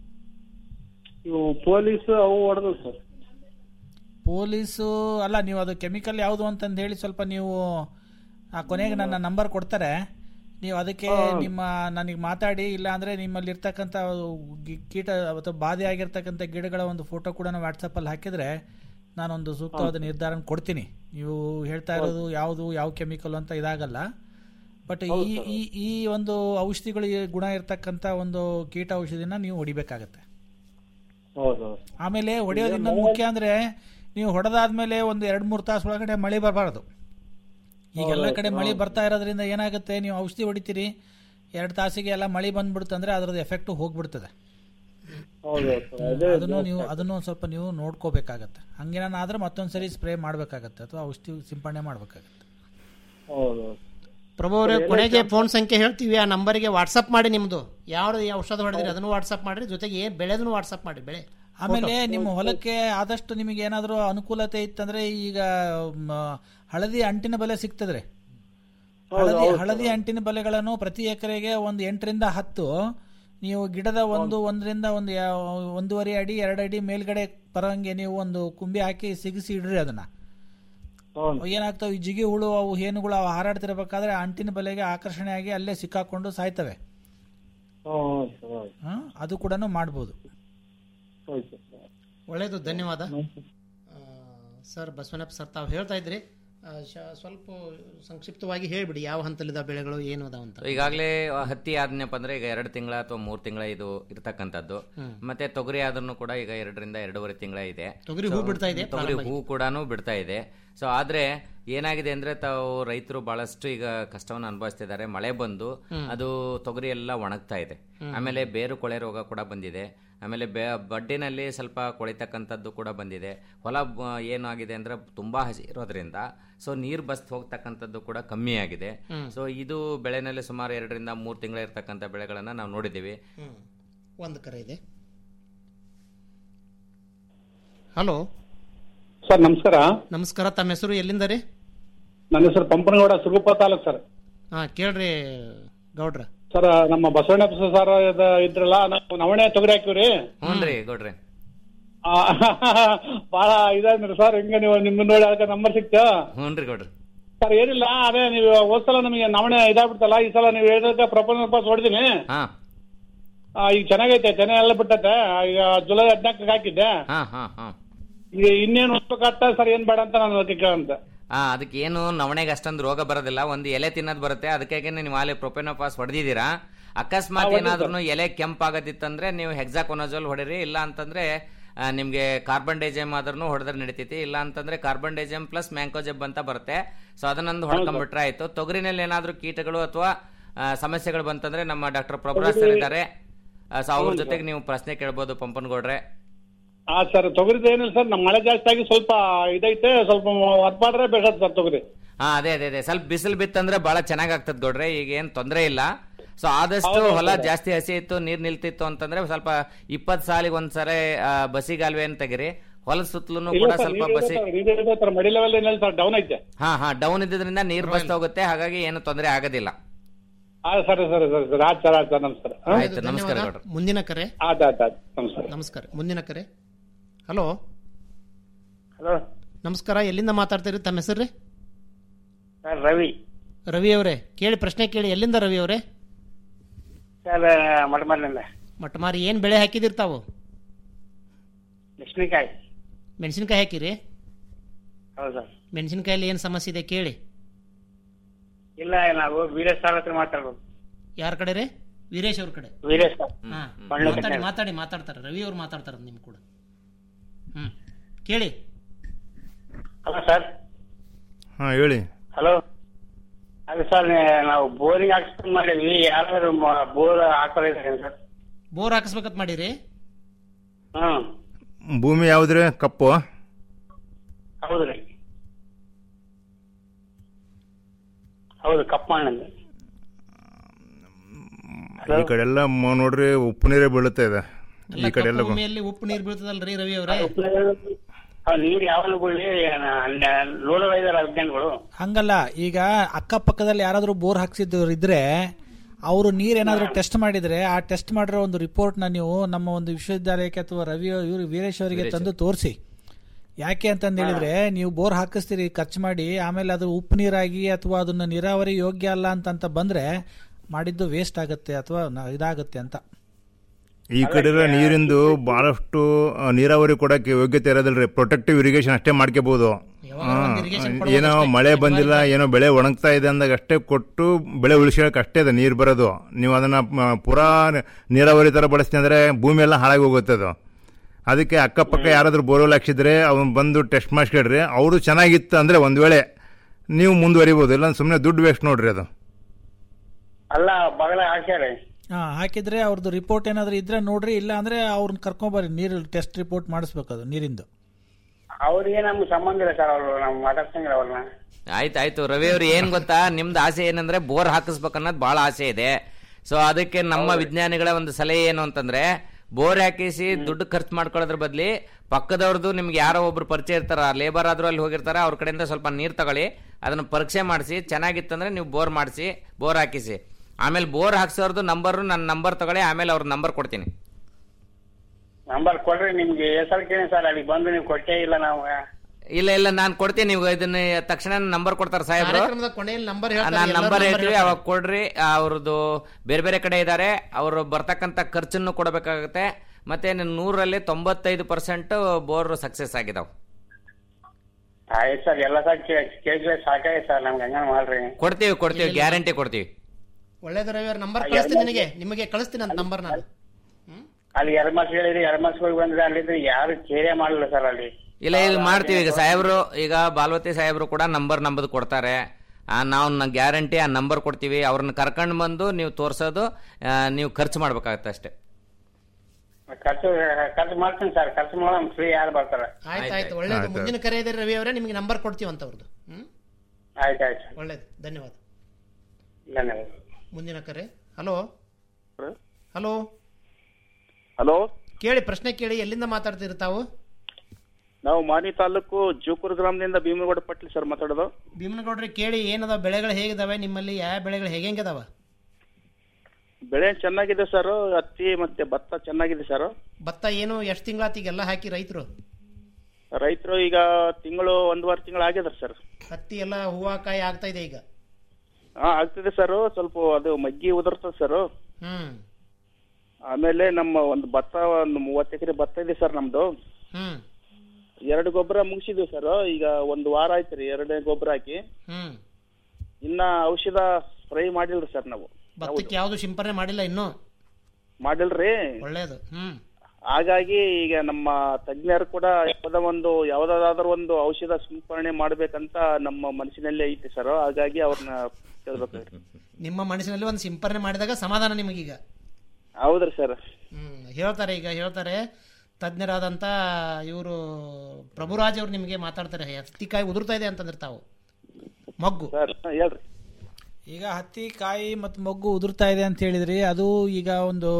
ಇವು ಪೊಲೀಸ್ ಅವು ಹೊಡೆದು ಸರ್ ಪೊಲೀಸು ಅಲ್ಲ ನೀವು ಅದು ಕೆಮಿಕಲ್ ಯಾವುದು ಅಂತಂದು ಹೇಳಿ ಸ್ವಲ್ಪ ನೀವು ಆ ಕೊನೆಗೆ ನನ್ನ ನಂಬರ್ ಕೊಡ್ತಾರೆ ನೀವು ಅದಕ್ಕೆ ನಿಮ್ಮ ನನಗೆ ಮಾತಾಡಿ ಇಲ್ಲ ಅಂದರೆ ನಿಮ್ಮಲ್ಲಿ ಇರ್ತಕ್ಕಂಥ ಗಿ- ಕೀಟ ಅಥವಾ ಬಾಧೆ ಆಗಿರ್ತಕ್ಕಂಥ ಗಿಡಗಳ ಒಂದು ಫೋಟೋ ಕೂಡ ವಾಟ್ಸಪ್ಪಲ್ಲಿ ಹಾಕಿದರೆ ನಾನೊಂದು ಸೂಕ್ತವಾದ ನಿರ್ಧಾರ ಕೊಡ್ತೀನಿ ನೀವು ಹೇಳ್ತಾ ಇರೋದು ಯಾವುದು ಯಾವ ಕೆಮಿಕಲ್ ಅಂತ ಇದಾಗಲ್ಲ ಬಟ್ ಈ ಈ ಈ ಒಂದು ಔಷಧಿಗಳಿಗೆ ಗುಣ ಇರ್ತಕ್ಕಂಥ ಒಂದು ಕೀಟ ಔಷಧಿನ ನೀವು ಹೊಡಿಬೇಕಾಗತ್ತೆ ಹೌದು ಆಮೇಲೆ ಹೊಡೆಯೋದು ಇನ್ನೊಂದು ಮುಖ್ಯ ಅಂದ್ರೆ ನೀವು ಹೊಡೆದಾದ್ಮೇಲೆ ಒಂದು ಎರಡ್ ಮೂರು ತಾಸು ಒಳಗಡೆ ಮಳೆ ಬರಬಾರ್ದು ಈಗ ಎಲ್ಲ ಕಡೆ ಮಳೆ ಬರ್ತಾ ಇರೋದ್ರಿಂದ ಏನಾಗುತ್ತೆ ನೀವು ಔಷಧಿ ಹೊಡಿತೀರಿ ಎರಡು ತಾಸಿಗೆ ಎಲ್ಲ ಮಳೆ ಬಂದ್ಬಿಡುತ್ತೆ ಅಂದ್ರೆ ಅದ್ರದ್ದು ಎಫೆಕ್ಟ್ ಹೋಗ್ಬಿಡ್ತದೆ ಹೌದು ಸರ್ ಅದೇ ಅದನ್ನು ನೀವು ಅದನ್ನು ಒಂದ್ ಸ್ವಲ್ಪ ನೀವು ನೋಡ್ಕೋಬೇಕಾಗತ್ತೆ ಹಂಗೇನಾದ್ರೆ ಮತ್ತೊಂದ್ಸರಿ ಸ್ಪ್ರೇ ಮಾಡ್ಬೇಕಾಗತ್ತೆ ಅಥವಾ ಔಷಧಿ ಸಿಂಪಡಣೆ ಮಾಡ್ಬೇಕಾಗತ್ತೆ ಹೌದು ಪ್ರಭು ಅವರೇ ಕೊನೆಗೆ ಫೋನ್ ಸಂಖ್ಯೆ ಹೇಳ್ತೀವಿ ಆ ನಂಬರಿಗೆ ವಾಟ್ಸಪ್ ಮಾಡಿ ನಿಮ್ದು ಯಾವ್ದು ಈ ಔಷಧ ಹೊಡೆದ್ರಿ ಅದನ್ನು ವಾಟ್ಸಪ್ ಮಾಡ್ರಿ ಜೊತೆಗೆ ಏನ್ ಬೆಳೆದನ್ನು ವಾಟ್ಸಪ್ ಮಾಡಿ ಬೆಳೆ ಆಮೇಲೆ ನಿಮ್ಮ ಹೊಲಕ್ಕೆ ಆದಷ್ಟು ನಿಮಗೆ ಏನಾದರೂ ಅನುಕೂಲತೆ ಇತ್ತಂದ್ರೆ ಈಗ ಮ, ಹಳದಿ ಅಂಟಿನ ಬೆಲೆ ಸಿಗ್ತದ್ರಿ ಹಳದಿ ಹಳದಿ ಅಂಟಿನ ಬೆಲೆಗಳನ್ನು ಪ್ರತಿ ಎಕರೆಗೆ ಒಂದು ಎಂಟರಿಂದ ಹತ್ತು ನೀವು ಗಿಡದ ಒಂದು ಒಂದರಿಂದ ಒಂದು ಯಾ- ಒಂದೂವರೆ ಅಡಿ ಎರಡು ಅಡಿ ಮೇಲ್ಗಡೆ ಬರೋಂಗೆ ನೀವು ಒಂದು ಕುಂಬಿ ಹಾಕಿ ಸಿಗಿಸಿ ಇಡ್ರಿ ಅದನ್ನ ಏನಾಗ್ತಾವೆ ಈ ಜಿಗಿ ಹುಳು ಅವು ಹೇನುಗಳು ಅವು ಹಾರಾಡ್ತಿರ್ಬೇಕಾದ್ರೆ ಅಂಟಿನ ಬೆಲೆಗೆ ಆಕರ್ಷಣೆ ಆಗಿ ಅಲ್ಲೇ ಸಿಕ್ಕಾಕೊಂಡು ಸಾಯ್ತವೆ ಹೌದು ಸರ್ ಹೌದು. ಹ? ಅದು ಕೂಡ ಮಾಡ್ಬೋದು ಹೌದು ಸರ್ ಒಳ್ಳೇದು ಧನ್ಯವಾದ ಆ, ಸರ್ ಬಸವನಪ್ಪ ಸರ್ ತಾವು ಹೇಳ್ತಾ ಇದ್ರಿ ಆ, ಶ- ಸ್ವಲ್ಪ ಸಂಕ್ಷಿಪ್ತವಾಗಿ ಹೇಳ್ಬಿಡಿ ಯಾವ ಹಂತಲ್ಲಿದ್ದ ಬೆಳೆಗಳು ಏನು ಅದಾವ ಅಂತ ಈಗಾಗಲೇ ಹತ್ತಿ ಆದ್ನಪ್ಪ ಅಂದ್ರೆ ಈಗ ಎರಡು ತಿಂಗಳ ಅಥವಾ ಮೂರು ತಿಂಗಳ ಇದು ಇರ್ತಕ್ಕಂಥದ್ದು ಹ್ಮ್. ಮತ್ತೆ ತೊಗರಿ ಆದ್ರೂ ಕೂಡ ಈಗ ಎರಡರಿಂದ ಎರಡೂವರೆ ತಿಂಗಳ ಇದೆ ತೊಗರಿ ಹೂ So, ಬಿಡ್ತಾ ಇದೆ ತೊಗರಿ ಪ್ರಾರಂಭ ಹೂ ಕೂಡ ಬಿಡ್ತಾ ಇದೆ ಸೊ ಆದ್ರೆ ಏನಾಗಿದೆ ಅಂದ್ರೆ ತಾವು ರೈತರು ಬಹಳಷ್ಟು ಈಗ ಕಷ್ಟವನ್ನು ಅನುಭವಿಸ್ತಿದ್ದಾರೆ ಮಳೆ ಬಂದು ಹ್ಮ್. ಅದು ತೊಗರಿ ಎಲ್ಲ ಒಣಗ್ತಾ ಇದೆ ಹ್ಮ್. ಆಮೇಲೆ ಬೇರು ಕೊಳೆ ರೋಗ ಕೂಡ ಬಂದಿದೆ ಆಮೇಲೆ ಬೆ ಬಡ್ಡಿನಲ್ಲಿ ಸ್ವಲ್ಪ ಕೊಳಿತಕ್ಕಂಥದ್ದು ಕೂಡ ಬಂದಿದೆ ಹೊಲ ಬ- ಏನಾಗಿದೆ ಅಂದ್ರೆ ತುಂಬಾ ಹಸಿ ಇರೋದ್ರಿಂದ ಸೊ ನೀರು ಬಸ್ತ್ ಹೋಗ್ತಕ್ಕಂಥದ್ದು ಕೂಡ ಕಮ್ಮಿ ಆಗಿದೆ ಹ್ಮ್. ಸೊ ಇದು ಬೆಳೆನಲ್ಲಿ ಸುಮಾರು ಎರಡರಿಂದ ಮೂರು ತಿಂಗಳ ಇರ್ತಕ್ಕಂಥ ಬೆಳೆಗಳನ್ನ ನಾವು ನೋಡಿದ್ದೀವಿ ಹ್ಮ್. ಒಂದು ಕರೆ ಇದೆ ಹಲೋ ಸರ್ ನಮಸ್ಕಾರ ನಮಸ್ಕಾರ ತಮ್ಮ ಹೆಸರು ಎಲ್ಲಿಂದ ರೀ ನನ್ನ ಹೆಸರು ಪಂಪನಗೌಡ ಸುರುಗುಪ್ಪ ತಾಲೂಕ್ ಸರ್ ಹಾ ಕೇಳ್ರಿ ಗೌಡ್ರ ಸರ್ ನಮ್ಮ ಬಸವಣ್ಣಪ್ಪ ಸರ್ ಇದ- ಇದ್ರಲ್ಲ ನಾವು ನವಣೆ ತೊಗರಿ ಹಾಕಿವ್ರಿ ಹ್ಞೂನ್ರಿ ಗೌಡ್ರೆ ಆ, ಬಹಳ ಇದಾದ್ರಿ ಸರ್ ಹಿಂಗ ನೀವು ನಿಮ್ ನೋಡಿ ಅದಕ್ಕೆ ನಂಬರ್ ಸಿಕ್ತ ಹ್ಞೂನ್ರಿ ಗೌಡ್ರೆ ಸರ್ ಏನಿಲ್ಲ ಅದೇ ನೀವು ಹೋದ್ ಸಲ ನಮಗೆ ನವಣೆ ಇದಾಗ್ಬಿಡ್ತಲ್ಲ ಈ ಸಲ ನೀವು ಹೇಳಿದ ಪ್ರಪಂಚ ಪಾಸ್ ಹೊಡಿದೀನಿ ಹಾ ಆ, ಈಗ ಚೆನ್ನಾಗೈತೆ ತೆನೆ ಎಲ್ಲ ಬಿಟ್ಟತೆ ಈಗ ಜುಲೈ ಹದಿನಾಲ್ಕಕ್ಕೆ ಹಾಕಿದ್ದೆ ಹಾ ಹಾ ಹಾ ಈಗ ಇನ್ನೇನು ಹೊಸ್ಬೇಕಾಗ್ತ ಸರ್ ಏನ್ ಬೇಡ ಅಂತ ನಾನು ಅದಕ್ಕೆ ಕೇಳಂತ ಆ ಅದಕ್ಕೆ ಏನು ನವಣೆಗೆ ಅಷ್ಟೊಂದು ರೋಗ ಬರೋದಿಲ್ಲ ಒಂದು ಎಲೆ ತಿನ್ನೋದು ಬರುತ್ತೆ ಅದಕ್ಕೆ ನೀವು ಅಲ್ಲಿ ಪ್ರೊಪೆನೋಪಾಸ್ ಹೊಡೆದಿದ್ದೀರಾ ಅಕಸ್ಮಾತ್ ಏನಾದ್ರೂ ಎಲೆ ಕೆಂಪಾಗತ್ತಿತ್ತಂದ್ರೆ ನೀವು ಹೆಕ್ಸಾಕೊನಜೋಲ್ ಹೊಡಿರಿ ಇಲ್ಲ ಅಂತಂದ್ರೆ ಆ, ನಿಮ್ಗೆ ಕಾರ್ಬನ್ ಡೈಜಮ್ ಆದ್ರೂ ಹೊಡೆದ್ರೆ ನಡಿತೈತಿ ಇಲ್ಲ ಅಂತಂದ್ರೆ ಕಾರ್ಬನ್ ಡೈಜಮ್ ಪ್ಲಸ್ ಮ್ಯಾಂಕೋಜೆಬ್ ಅಂತ ಬರುತ್ತೆ ಸೊ ಅದನ್ನೊಂದು ಹೊಡ್ಕೊಂಡ್ಬಿಟ್ರೆ ಆಯ್ತು ತೊಗರಿನಲ್ಲಿ ಏನಾದ್ರೂ ಕೀಟಗಳು ಅಥವಾ ಆ, ಸಮಸ್ಯೆಗಳು ಬಂತಂದ್ರೆ ನಮ್ಮ ಡಾಕ್ಟರ್ ಪ್ರಭುರಾಜ್ ಸರ್ ಇದ್ದಾರೆ ಸೊ ಅವ್ರ ಹೌದು. ಜೊತೆಗೆ ನೀವು ಪ್ರಶ್ನೆ ಕೇಳ್ಬೋದು ಪಂಪನಗೌಡ್ರೆ ಹಾ ಸರ್ ತೊಗರಿದ ಏನಿಲ್ಲ ಸರ್ ನಮ್ಮ ಮಳೆ ಜಾಸ್ತಿ ಆಗಿ ಸ್ವಲ್ಪ ಇದೈತೆ ಸ್ವಲ್ಪ ಒತ್ಪಾಡ್ರೆ ಬೇಸತ್ ಸರ್ ತೊಗರಿ ಹಾ ಅದೇ ಅದೇ ಅದೇ ಸ್ವಲ್ಪ ಬಿಸಿಲು ಬಿತ್ತಂದ್ರೆ ಬಹಳ ಚೆನ್ನಾಗ್ ಆಗ್ತದ ಗೌಡ್ರೆ ಈಗ ಏನ್ ತೊಂದರೆ ಇಲ್ಲ ಸೊ ಆದಷ್ಟು ಹೌದು, ಹೊಲ ಸರ್. ಜಾಸ್ತಿ ಹಸಿ ಇತ್ತು ನೀರ್ ನಿಲ್ತಿತ್ತು ಅಂತಂದ್ರೆ ಸ್ವಲ್ಪ ಇಪ್ಪತ್ ಸಾಲಿಗೆ ಒಂದ್ಸರಿ ಆ, ಬಸಿಗಾಲ್ವೆ ಅಂತ ತೆಗಿರಿ ಹೊಲದ ಸುತ್ತಲೂ ಇಲ್ಲ ಕೂಡ ಸರ್ ಸ್ವಲ್ಪ ನೀರು ಬಸಿ ಇದೆ ಸರ್, ನೀರು ಇದೆ ಸರ್ ಮಡಿ ಲೆವೆಲ್ ಏನಿಲ್ಲ ಸರ್ ಡೌನ್ ಐತೆ ಹಾ ಹಾ ಡೌನ್ ಇದ್ದಿದ್ರಿಂದ ನೀರ್ ಬಸ್ತಾ ಹೋಗುತ್ತೆ ಹಾಗಾಗಿ ಏನು ತೊಂದರೆ ಆಗೋದಿಲ್ಲ ಹಾ ಸರಿ ಸರಿ ಸರಿ ಸರ್ ಆಯ್ತು ಸರ್ ಆಯ್ತು ಸರ್ ನಮಸ್ಕಾರ ಹಾ? ಆಯ್ತು ನಮಸ್ಕಾರ ಧನ್ಯವಾದ. ಗೌಡ್ರೆ ಮುಂದಿನ ಕರೆ ಆಯ್ತು ಆಯ್ತು ಆಯ್ತು ನಮಸ್ಕಾರ ನಮಸ್ಕಾರ ಮುಂದಿನ ಕರೆ ಹಲೋ ಹಲೋ ನಮಸ್ಕಾರ ಎಲ್ಲಿಂದ ಮಾತಾಡ್ತೀರಿ ತಮ್ಮ ಹೆಸರು ರೀ ಸರ್ ರವಿ ರವಿ ಅವರೇ ಕೇಳಿ ಪ್ರಶ್ನೆ ಕೇಳಿ ಎಲ್ಲಿಂದ ರವಿ ಅವರೇ ಸರ್ ಮಡಮರ್ಲಿಂದ ಮಟ್ಟಮಾರಿ ಏನು ಬೆಳೆ ಹಾಕಿದಿರಿ ತಾವು ಮೆಣಸಿನಕಾಯಿ ಮೆಣಸಿನ್ಕಾಯಿ ಹಾಕಿರಿ ಹೌದು ಸರ್ ಮೆಣಸಿನ್ಕಾಯಲ್ಲಿ ಏನು ಸಮಸ್ಯೆ ಇದೆ ಕೇಳಿ ಇಲ್ಲ ನಾವು ವೀರೇಶ್ ಸರ್ ಹತ್ರ ಮಾತಾಡ್ಬೋದು ಯಾರ ಕಡೆ ರೀ ವೀರೇಶ್ ಅವ್ರ ಕಡೆ ವೀರೇಶ್ ಸರ್ ಹಾ ಒಳ್ಳೆ ಮಾತಾಡಿ ಕಥೆ. ಮಾತಾಡಿ ಮಾತಾಡ್ತಾರೆ ರವಿ ಅವ್ರು ಮಾತಾಡ್ತಾರೆ ನಿಮ್ ಕೂಡ ಹ್ಮ್ ಕೇಳಿ ಹಲೋ ಸರ್ ಹಾಂ ಹೇಳಿ ಹಲೋ ಅದು ಸರ್ ನಾವು ಬೋರಿಂಗ್ ಹಾಕ್ಸ್ಕೊಂಡ್ ಮಾಡೀವಿ ಯಾರು ಬೋರ್ ಹಾಕೋದಿದ್ದಾರೆ ಸರ್ ಬೋರ್ ಹಾಕಿಸ್ಬೇಕಂತ ಮಾಡಿರಿ ಹ್ಮ್ ಭೂಮಿ ಯಾವುದ್ರಿ ಕಪ್ಪು ಹೌದ್ರಿ ಹೌದು ಕಪ್ ಮಣ್ಣಂದು ಈ ಕಡೆ ಎಲ್ಲ ಮ- ನೋಡ್ರಿ ಉಪ್ಪು ನೀರೇ ಬೀಳುತ್ತೆ ಇದೆ ಈ ಕಡೆ ಎಲ್ಲ ಭೂಮಿಯಲ್ಲಿ ಉಪ್ಪು ನೀರು ಬೀಳ್ತದಲ್ರಿ ರವಿ ಅವರೇ ನೀರು ಯಾವಾಗ ಬೀಳಿ ಲೋಡ ಇದಾರೆ ಅಜ್ಞಾನಿಗಳು ಹಂಗಲ್ಲ ಈಗ ಅಕ್ಕಪಕ್ಕದಲ್ಲಿ ಯಾರಾದರೂ ಬೋರ್ ಹಾಕ್ಸಿದ್ದವ್ರು ಇದ್ರೆ ಅವರು ನೀರೇನಾದ್ರೂ ಟೆಸ್ಟ್ ಮಾಡಿದ್ರೆ ಆ ಟೆಸ್ಟ್ ಮಾಡಿರೋ ಒಂದು ರಿಪೋರ್ಟ್ನ ನೀವು ನಮ್ಮ ಒಂದು ವಿಶ್ವವಿದ್ಯಾಲಯಕ್ಕೆ ಅಥವಾ ರವಿ ಇವರು ವೀರೇಶ್ ಅವರಿಗೆ ವೀರೇಶ್. ತಂದು ತೋರಿಸಿ ಯಾಕೆ ಅಂತಂದು ಹೇಳಿದ್ರೆ ನೀವು ಬೋರ್ ಹಾಕಿಸ್ತೀರಿ ಖರ್ಚು ಮಾಡಿ ಆಮೇಲೆ ಅದು ಉಪ್ಪು ನೀರಾಗಿ ಅಥವಾ ಅದನ್ನ ನೀರಾವರಿ ಯೋಗ್ಯ ಅಲ್ಲ ಅಂತಂತ ಬಂದ್ರೆ ಮಾಡಿದ್ದು ವೇಸ್ಟ್ ಆಗುತ್ತೆ ಅಥವಾ ನ- ಇದಾಗುತ್ತೆ ಅಂತ ಈ ಕಡೆ ಎಲ್ಲ ನೀರಿಂದು ಬಹಳಷ್ಟು ಆ, ನೀರಾವರಿ ಕೊಡಕ್ಕೆ ಯೋಗ್ಯತೆ ಇರೋದಿಲ್ರಿ ಪ್ರೊಟೆಕ್ಟಿವ್ ಇರಿಗೇಷನ್ ಅಷ್ಟೇ ಮಾಡ್ಕೋಬಹುದು ಏನೋ ಮಳೆ ಬಂದಿಲ್ಲ ಏನೋ ಬೆಳೆ ಒಣಗ್ತಾ ಇದೆ ಅಂದಾಗ ಅಷ್ಟೇ ಕೊಟ್ಟು ಬೆಳೆ ಉಳಿಸ್ಕೊಳಕ್ ಅಷ್ಟೇ ಇದೆ ನೀರು ಬರೋದು ನೀವು ಅದನ್ನ ಮ, ಪೂರಾ ನೀರಾವರಿ ತರ ಬಳಸ್ತೀನಿ ಅಂದ್ರೆ ಭೂಮಿ ಎಲ್ಲ ಹಾಳಾಗಿ ಹೋಗುತ್ತೆ ಅದು ಅದಕ್ಕೆ ಅಕ್ಕಪಕ್ಕ ಯಾರಾದ್ರೂ ಬೋರ್ವೆಲ್ ಹಾಕ್ಸಿದ್ರೆ ಅವ್ನು ಬಂದು ಟೆಸ್ಟ್ ಮಾಡಿಸ್ಕೊಡ್ರಿ ಅವರು ಚೆನ್ನಾಗಿತ್ತು ಅಂದ್ರೆ ಒಂದ್ ವೇಳೆ ನೀವು ಮುಂದುವರಿಬೋದು ಇಲ್ಲ ಸುಮ್ಮನೆ ದುಡ್ಡು ವೇಸ್ಟ್ ನೋಡ್ರಿ ಅದು ಅಲ್ಲ ಬಗಲ ಹಾಕ್ಯಾರೆ ಹಾ ಹಾಕಿದ್ರೆ ಅವ್ರದ್ದು ರಿಪೋರ್ಟ್ ಏನಾದ್ರು ಇದ್ರೆ ನೋಡ್ರಿ ಇಲ್ಲ ಅಂದ್ರೆ ಅವ್ರನ್ನ ಕರ್ಕೊಂಬರ್ರಿ ನೀರು ಟೆಸ್ಟ್ ರಿಪೋರ್ಟ್ ಮಾಡಿಸ್ಬೇಕು ಅದು ನೀರಿಂದು ಅವ್ರಿಗೆ ನಮ್ಗೆ ಸಂಬಂಧ ಇಲ್ಲ ಸರ್ ಅವರು ನಾವು ಮಾತಾಡ್ಸಂಗಿಲ್ಲ ಅವ್ರನ್ನ ಆಯ್ತು ಆಯ್ತು ರವಿ ಅವ್ರು ಏನ್ ಗೊತ್ತಾ ನಿಮ್ದು ಆಸೆ ಏನಂದ್ರೆ ಬೋರ್ ಹಾಕಿಸ್ಬೇಕನ್ನೋದು ಬಹಳ ಆಸೆ ಇದೆ ಸೊ ಅದಕ್ಕೆ ನಮ್ಮ ವಿಜ್ಞಾನಿಗಳ ಒಂದು ಸಲಹೆ ಏನು ಅಂತಂದ್ರೆ ಬೋರ್ ಹಾಕಿಸಿ ದುಡ್ಡು ಖರ್ಚು ಮಾಡ್ಕೊಳ್ಳೋದ್ರ ಬದ್ಲಿ ಪಕ್ಕದವ್ರದ್ದು ನಿಮ್ಗೆ ಯಾರೋ ಒಬ್ರು ಪರಿಚಯ ಇರ್ತಾರ ಲೇಬರ್ ಆದ್ರೂ ಅಲ್ಲಿ ಹೋಗಿರ್ತಾರ ಅವ್ರ ಕಡೆಯಿಂದ ಸ್ವಲ್ಪ ನೀರು ತಗೊಳ್ಳಿ ಅದನ್ನ ಪರೀಕ್ಷೆ ಮಾಡಿಸಿ ಚೆನ್ನಾಗಿತ್ತಂದ್ರೆ ನೀವು ಬೋರ್ ಮಾಡಿಸಿ ಬೋರ್ ಹಾಕಿಸಿ ಆಮೇಲೆ ಬೋರ್ ಹಾಕ್ಸೋರ್ದು ನಂಬರ್ ನನ್ನ ನಂಬರ್ ತಗೊಳ್ಳಿ ಆಮೇಲೆ ಅವ್ರ ನಂಬರ್ ಕೊಡ್ತೀನಿ ನಂಬರ್ ಕೊಡ್ರಿ ನಿಮ್ಗೆ ಹೆಸರು ಕೇಳಿ ಸರ್ ಅಲ್ಲಿಗೆ ಬಂದು ನೀವು ಕೊಟ್ಟೇ ಇಲ್ಲ ನಾವು ಇಲ್ಲ ಇಲ್ಲ ನಾನು ಕೊಡ್ತೀನಿ ನೀವು ಇದನ್ನ ತಕ್ಷಣ ನಂಬರ್ ಕೊಡ್ತಾರೆ ಸಾಹೇಬ್ರು ಕಾರ್ಯಕ್ರಮದ ಕೊನೆಯಲ್ಲಿ ನಂಬರ್ ನಾನು ನಂಬರ್ ಹೇಳ್ತೀವಿ ಅವಾಗ ಕೊಡ್ರಿ ಅವ್ರದ್ದು ಬೇರೆ ಬೇರೆ ಕಡೆ ಇದ್ದಾರೆ ಅವರು ಬರ್ತಕ್ಕಂಥ ಖರ್ಚನ್ನು ಕೊಡಬೇಕಾಗುತ್ತೆ ಮತ್ತೆ ನೀನು ನೂರಲ್ಲಿ ತೊಂಬತ್ತೈದು ಪರ್ಸೆಂಟ್ ಬೋರ್ ಸಕ್ಸಸ್ ಆಗಿದಾವ್ ಆಯ್ತು ಸರ್ ಎಲ್ಲ ಸರ್ ಕೇಳಿದ್ರೆ ಸಾಕಾಗಿ ಸರ್ ನಮ್ಗೆ ಹಂಗ ಮಾಡ್ರಿ ಕೊಡ್ತೀವಿ ಕೊಡ್ತೀವಿ ಗ್ಯಾರಂಟಿ ಕೊಡ್ತೀವಿ ಒಳ್ಳೇದು ರವಿ ಅವ್ರ ನಂಬರ್ ಕಳಿಸ್ತೀನಿ ನಿನಗೆ ನಿಮಗೆ ಕಳಿಸ್ತೀನಿ ಅಂತ ನಂಬರ್ ನಾನು ಅಲ್ಲಿ ಎರಡು ಮಾಸ ಹೇಳಿದ್ರಿ ಎರಡು ಮಾಸ ಹೋಗಿ ಬಂದ್ರೆ ಅಲ್ಲಿದ್ರೆ ಯಾರು ಕೇರೇ ಮಾಡಲಿಲ್ಲ ಸರ್ ಅಲ್ಲಿ ಇಲ್ಲ ಈಗ ಮಾಡ್ತೀವಿ ಈಗ ಸಾಹೇಬ್ರು ಈಗ ಬಾಲ್ವತಿ ಸಾಹೇಬ್ರು ಕೂಡ ನಂಬರ್ ನಂಬದು ಕೊಡ್ತಾರೆ ಆ, ನಾವು ಗ್ಯಾರಂಟಿ ಆ ನಂಬರ್ ಕೊಡ್ತೀವಿ ಅವ್ರನ್ನ ಕರ್ಕೊಂಡು ಬಂದು ನೀವು ತೋರ್ಸೋದು ಆ, ನೀವು ಖರ್ಚು ಮಾಡ್ಬೇಕಾಗತ್ತೆ ಅಷ್ಟೇ ಖರ್ಚು ಖರ್ಚು ಮಾಡ್ತೀನಿ ಸರ್ ಖರ್ಚು ಮಾಡೋಣ ಫ್ರೀ ಯಾರು ಬರ್ತಾರೆ ಆಯ್ತು ಆಯ್ತು ಒಳ್ಳೇದು ಆಯ್ತು. ಮುಂದಿನ ಕರೆ ಇದೆ ರವಿ ಅವರೇ ನಿಮಗೆ ನಂಬರ್ ಕೊಡ್ತೀವಿ ಅಂತ ಅವ್ರದ್ದು ಹ್ಮ್ ಆಯ್ತು ಆಯ್ತು ಒಳ್ಳೇದು ಧನ್ಯವಾದ ಧನ್ಯವಾದ ಮುಂದಿನ ಕರೆ ಹಲೋ ಹಲೋ ಹಲೋ ಕೇಳಿ ಪ್ರಶ್ನೆ ಕೇಳಿ ಎಲ್ಲಿಂದ ಮಾತಾಡ್ತೀರಿ ತಾವು ನಾವು ಮಾನಿ ತಾಲೂಕು ಜೂಕೂರು ಗ್ರಾಮದಿಂದ ಭೀಮನಗೌಡ ಪಟ್ಲಿ ಸರ್ ಮಾತಾಡೋದು ಭೀಮನಗೌಡ್ರಿ ಕೇಳಿ ಏನದ ಬೆಳೆಗಳು ಹೇಗಿದಾವೆ ನಿಮ್ಮಲ್ಲಿ ಯಾವ ಬೆಳೆಗಳು ಹೇಗೆ ಹೆಂಗಿದಾವ ಬೆಳೆ ಚೆನ್ನಾಗಿದೆ ಸರ್ ಹತ್ತಿ ಮತ್ತೆ ಭತ್ತ ಚೆನ್ನಾಗಿದೆ ಸರ್ ಭತ್ತ ಏನು ಎಷ್ಟು ತಿಂಗಳಾತಿಗೆಲ್ಲ ಹಾಕಿ ರೈತರು ರೈತರು ಈಗ ತಿಂಗಳು ಒಂದೂವರೆ ತಿಂಗಳು ಆಗಿದೆ ಸರ್ ಹತ್ತಿ ಎಲ್ಲ ಹೂವ ಕಾಯಿ ಆಗ್ತಾ ಇದೆ ಈಗ ಹಾ ಆಗ್ತಿದೆ ಸರ್ ಸ್ವಲ್ಪ ಅದು ಮಗ್ಗಿ ಉದುರ್ತದೆ ಸರ್ ಹ್ಮ್ ಆಮೇಲೆ ನಮ್ಮ ಒಂದು ಭತ್ತ ಒಂದು ಮೂವತ್ತು ಎಕರೆ ಭತ್ತ ಇದೆ ಸರ್ ನಮ್ದು ಹ್ಮ್ ಎರಡು ಗೊಬ್ಬರ ಮುಗಿಸಿದ್ವಿ ಸರ್ ಈಗ ಒಂದು ವಾರ ಆಯ್ತು ರೀ ಎರಡನೇ ಗೊಬ್ಬರ ಹಾಕಿ ಹ್ಮ್ ಇನ್ನ ಔಷಧ ಸ್ಪ್ರೈ ಮಾಡಿಲ್ರಿ ಸರ್ ನಾವು ಭತ್ತಕ್ಕೆ ಯಾವುದು ಸಿಂಪರಣೆ ಮಾಡಿಲ್ಲ ಇನ್ನು ಮಾಡಿಲ್ರಿ ಒಳ್ಳೇದು ಹ್ಮ್ ಹಾಗಾಗಿ ಈಗ ನಮ್ಮ ತಜ್ಞರು ಕೂಡ ಯಾವುದೋ ಒಂದು ಯಾವ್ದಾದ್ರು ಒಂದು ಔಷಧ ಸಿಂಪರಣೆ ಮಾಡ್ಬೇಕಂತ ನಮ್ಮ ಮನಸ್ಸಿನಲ್ಲೇ ಐತಿ ಸರ್ ಹಾಗಾಗಿ ಅವ್ರನ್ನ ಕೇಳ್ಬೇಕು ನಿಮ್ಮ ಮನಸ್ಸಿನಲ್ಲಿ ಒಂದು ಸಿಂಪರಣೆ ಮಾಡಿದಾಗ ಸಮಾಧಾನ ನಿಮಗೀಗ ಹೌದ್ರಿ ಸರ್ ಹ್ಮ್ ಹೇಳ್ತಾರೆ ಈಗ ಹೇಳ್ತಾರೆ ತಜ್ಞರಾದಂಥ ಇವರು ಪ್ರಭುರಾಜ್ ಅವ್ರು ನಿಮಗೆ ಮಾತಾಡ್ತಾರೆ ಹತ್ತಿಕಾಯಿ ಉದುರ್ತಾ ಇದೆ ಅಂತಂದ್ರೆ ತಾವು ಮಗ್ಗು ಹೇಳ್ರಿ ಈಗ ಹತ್ತಿ ಕಾಯಿ ಮತ್ತು ಮೊಗ್ಗು ಉದುರ್ತಾ ಇದೆ ಅಂತ ಹೇಳಿದ್ರಿ ಅದು ಈಗ ಒಂದು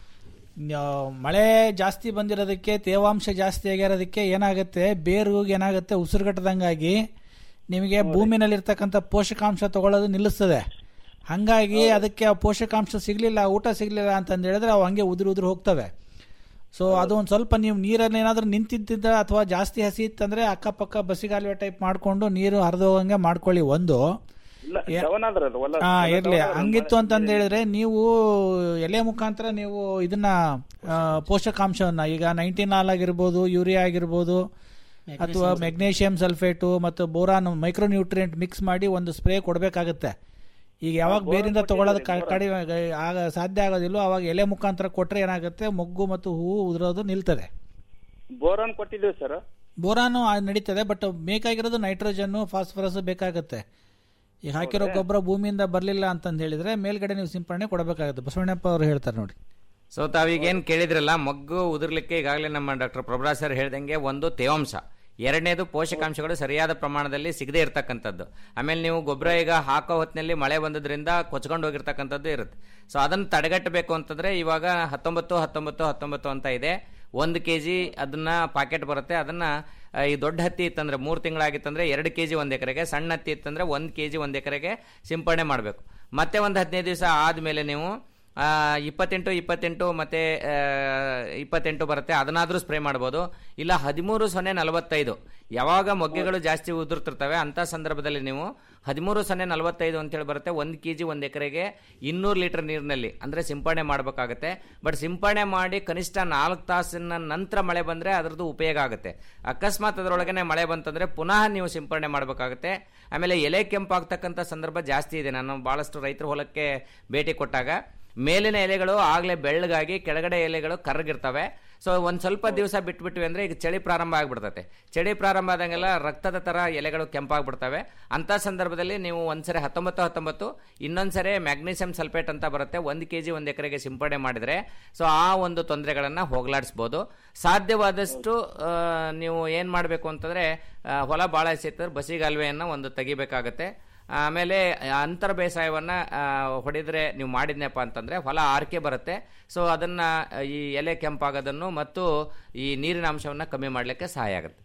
ಆ, ಮಳೆ ಜಾಸ್ತಿ ಬಂದಿರೋದಕ್ಕೆ ತೇವಾಂಶ ಜಾಸ್ತಿ ಆಗಿರೋದಕ್ಕೆ ಏನಾಗುತ್ತೆ ಬೇರು ಏನಾಗುತ್ತೆ ಉಸಿರುಗಟ್ಟದಂಗಾಗಿ ನಿಮಗೆ ಭೂಮಿನಲ್ಲಿರ್ತಕ್ಕಂಥ ಪೋಷಕಾಂಶ ತಗೊಳ್ಳೋದು ನಿಲ್ಲಿಸ್ತದೆ ಹಾಗಾಗಿ ಅದಕ್ಕೆ ಆ ಪೋಷಕಾಂಶ ಸಿಗಲಿಲ್ಲ ಊಟ ಸಿಗಲಿಲ್ಲ ಅಂತಂದು ಹೇಳಿದ್ರೆ ಅವು ಹಂಗೆ ಉದುರು ಉದುರು ಹೋಗ್ತವೆ ಸೊ ಅದು ಒಂದು ಸ್ವಲ್ಪ ನೀವು ನೀರಲ್ಲಿ ಏನಾದರೂ ನಿಂತಿದ್ದ ಅಥವಾ ಜಾಸ್ತಿ ಹಸಿ ಇತ್ತಂದ್ರೆ ಅಕ್ಕಪಕ್ಕ ಬಸಿಗಾಲುವೆ ಟೈಪ್ ಮಾಡಿಕೊಂಡು ನೀರು ಹರಿದೋಗಂಗೆ ಮಾಡ್ಕೊಳ್ಳಿ ಒಂದು ಇಲ್ಲ ಜವನಾದ್ರ ಅದು ಹೊಲ ಹಾ ಇರ್ಲಿ ಹಂಗಿತ್ತು ಅಂತಂದ ಹೇಳಿದ್ರೆ ನೀವು ಎಲೆ ಮುಖಾಂತರ ನೀವು ಇದನ್ನ ಆ, ಪೋಷಕಾಂಶವನ್ನ ಈಗ ನೈನ್ಟೀನ್ ಆಲ್ ಆಗಿರ್ಬೋದು ಯೂರಿಯಾ ಆಗಿರ್ಬೋದು ಅಥವಾ ಮೆಗ್ನೀಷಿಯಂ ಸಲ್ಫೇಟು ಮತ್ತು ಬೋರಾನ್ ಮೈಕ್ರೋನ್ಯೂಟ್ರಿಯೆಂಟ್ ಮಿಕ್ಸ್ ಮಾಡಿ ಒಂದು ಸ್ಪ್ರೇ ಕೊಡಬೇಕಾಗುತ್ತೆ ಈಗ ಯಾವಾಗ ಬೇರಿಂದ ತಗೊಳ್ಳೋದು ಕ- ಕಡಿಮೆ ಆಗ ಸಾಧ್ಯ ಆಗೋದಿಲ್ಲ ಅವಾಗ ಎಲೆ ಮುಖಾಂತರ ಕೊಟ್ರೆ ಏನಾಗುತ್ತೆ ಮೊಗ್ಗು ಮತ್ತು ಹೂವು ಉದುರೋದು ನಿಲ್ತದೆ ಬೋರಾನ್ ಕೊಟ್ಟಿದ್ದೀವಿ ಸರ್ ಬೋರಾನು ಆ- ನಡೀತದೆ ಬಟ್ ಬೇಕಾಗಿರೋದು ನೈಟ್ರೋಜನ್ ಫಾಸ್ಫರಸ್ ಬೇಕಾಗುತ್ತೆ ಈಗ ಹಾಕಿರೋ ಗೊಬ್ಬರ ಭೂಮಿಯಿಂದ ಬರಲಿಲ್ಲ ಅಂತಂದು ಹೇಳಿದ್ರೆ ಮೇಲ್ಗಡೆ ನೀವು ಸಿಂಪರಣೆ ಕೊಡಬೇಕಾಗುತ್ತೆ ಬಸವಣ್ಣಪ್ಪ ಅವರು ಹೇಳ್ತಾರೆ ನೋಡಿ ಸೊ ತಾವೀಗೇನು ಕೇಳಿದ್ರಲ್ಲ ಮೊಗ್ಗು ಉದುರ್ಲಿಕ್ಕೆ ಈಗಾಗಲೇ ನಮ್ಮ ಡಾಕ್ಟರ್ ಪ್ರಭುರಾಜ್ ಸರ್ ಹೇಳ್ದಂಗೆ ಒಂದು ತೇವಾಂಶ ಎರಡನೇದು ಪೋಷಕಾಂಶಗಳು ಸರಿಯಾದ ಪ್ರಮಾಣದಲ್ಲಿ ಸಿಗದೇ ಇರತಕ್ಕಂಥದ್ದು ಆಮೇಲೆ ನೀವು ಗೊಬ್ಬರ ಈಗ ಹಾಕೋ ಹೊತ್ತಿನಲ್ಲಿ ಮಳೆ ಬಂದದ್ರಿಂದ ಕೊಚ್ಕೊಂಡು ಹೋಗಿರ್ತಕ್ಕಂಥದ್ದು ಇರುತ್ತೆ ಸೊ ಅದನ್ನು ತಡೆಗಟ್ಟಬೇಕು ಅಂತಂದ್ರೆ ಇವಾಗ ಹತ್ತೊಂಬತ್ತು ಹತ್ತೊಂಬತ್ತು ಹತ್ತೊಂಬತ್ತು ಅಂತ ಇದೆ ಒಂದು ಕೆ ಜಿ ಅದನ್ನ ಪಾಕೆಟ್ ಬರುತ್ತೆ ಅದನ್ನ ಆ, ಈ ದೊಡ್ಡ ಹತ್ತಿ ಇತ್ತಂದ್ರೆ ಮೂರು ತಿಂಗಳಾಗಿತ್ತಂದ್ರೆ ಎರಡು ಕೆ ಜಿ ಒಂದು ಎಕರೆಗೆ ಸಣ್ಣ ಹತ್ತಿ ಇತ್ತಂದ್ರೆ ಒಂದು ಕೆ ಜಿ ಒಂದು ಎಕರೆಗೆ ಸಿಂಪಡಣೆ ಮಾಡಬೇಕು ಮತ್ತೆ ಒಂದು ಹದಿನೈದು ದಿವಸ ಆದಮೇಲೆ ನೀವು ಆ, ಇಪ್ಪತ್ತೆಂಟು ಇಪ್ಪತ್ತೆಂಟು ಮತ್ತೆ ಆ, ಇಪ್ಪತ್ತೆಂಟು ಬರುತ್ತೆ ಅದನ್ನಾದ್ರೂ ಸ್ಪ್ರೇ ಮಾಡ್ಬೋದು ಇಲ್ಲ ಹದಿಮೂರು ಸೊನ್ನೆ ನಲವತ್ತೈದು ಯಾವಾಗ ಮೊಗ್ಗೆಗಳು ಜಾಸ್ತಿ ಉದುರ್ತಿರ್ತವೆ ಅಂತ ಸಂದರ್ಭದಲ್ಲಿ ನೀವು ಹದಿಮೂರು ಸೊನ್ನೆ ನಲವತ್ತೈದು ಅಂತೇಳಿ ಬರುತ್ತೆ ಒಂದು ಕೆ ಜಿ ಒಂದು ಎಕರೆಗೆ ಇನ್ನೂರು ಲೀಟರ್ ನೀರಿನಲ್ಲಿ ಅಂದರೆ ಸಿಂಪಡಣೆ ಮಾಡಬೇಕಾಗುತ್ತೆ ಬಟ್ ಸಿಂಪಡಣೆ ಮಾಡಿ ಕನಿಷ್ಠ ನಾಲ್ಕು ತಾಸಿನ ನಂತರ ಮಳೆ ಬಂದರೆ ಅದರದ್ದು ಉಪಯೋಗ ಆಗುತ್ತೆ ಅಕಸ್ಮಾತ್ ಅದರೊಳಗನೆ ಮಳೆ ಬಂತಂದರೆ ಪುನಃ ನೀವು ಸಿಂಪಡಣೆ ಮಾಡಬೇಕಾಗುತ್ತೆ ಆಮೇಲೆ ಎಲೆ ಕೆಂಪಾಗ್ತಕ್ಕಂಥ ಸಂದರ್ಭ ಜಾಸ್ತಿ ಇದೆ ನಾನು ಭಾಳಷ್ಟು ರೈತರ ಹೊಲಕ್ಕೆ ಭೇಟಿ ಕೊಟ್ಟಾಗ ಮೇಲಿನ ಎಲೆಗಳು ಆಗಲೇ ಬೆಳ್ಳಗಾಗಿ ಕೆಳಗಡೆ ಎಲೆಗಳು ಕರ್ರಗಿರ್ತವೆ ಸೊ ಒಂದು ಸ್ವಲ್ಪ ದಿವಸ ಬಿಟ್ಬಿಟ್ವಿ ಅಂದರೆ ಈಗ ಚಳಿ ಪ್ರಾರಂಭ ಆಗಿಬಿಡ್ತೈತೆ ಚಳಿ ಪ್ರಾರಂಭ ಆದಂಗೆಲ್ಲ ರಕ್ತದ ಥರ ಎಲೆಗಳು ಕೆಂಪಾಗ್ಬಿಡ್ತವೆ ಅಂಥ ಸಂದರ್ಭದಲ್ಲಿ ನೀವು ಒಂದ್ಸರಿ ಹತ್ತೊಂಬತ್ತು ಹತ್ತೊಂಬತ್ತು ಇನ್ನೊಂದ್ಸರಿ ಮ್ಯಾಗ್ನೀಸಿಯಂ ಸಲ್ಫೇಟ್ ಅಂತ ಬರುತ್ತೆ ಒಂದು ಕೆ ಜಿ ಒಂದು ಎಕರೆಗೆ ಸಿಂಪಡಣೆ ಮಾಡಿದರೆ ಸೊ ಆ ಒಂದು ತೊಂದರೆಗಳನ್ನು ಹೋಗಲಾಡಿಸ್ಬೋದು ಸಾಧ್ಯವಾದಷ್ಟು ಆ, ನೀವು ಏನು ಮಾಡಬೇಕು ಅಂತಂದರೆ ಹೊಲ ಭಾಳ ಎಸಿದ್ರೆ ಬಸಿಗಾಲುವೆಯನ್ನು ಒಂದು ತೆಗಿಬೇಕಾಗತ್ತೆ ಆಮೇಲೆ ಅಂತರ ಬೇಸಾಯವನ್ನ ಆ, ಹೊಡೆದ್ರೆ ನೀವು ಮಾಡಿದ್ನಪ್ಪ ಅಂತಂದ್ರೆ ಹೊಲ ಆರ್ಕೆ ಬರುತ್ತೆ ಸೊ ಅದನ್ನ ಈ ಎಲೆ ಕೆಂಪಾಗೋದನ್ನು ಮತ್ತು ಈ ನೀರಿನ ಅಂಶವನ್ನ ಕಮ್ಮಿ ಮಾಡಲಿಕ್ಕೆ ಸಹಾಯ ಆಗುತ್ತೆ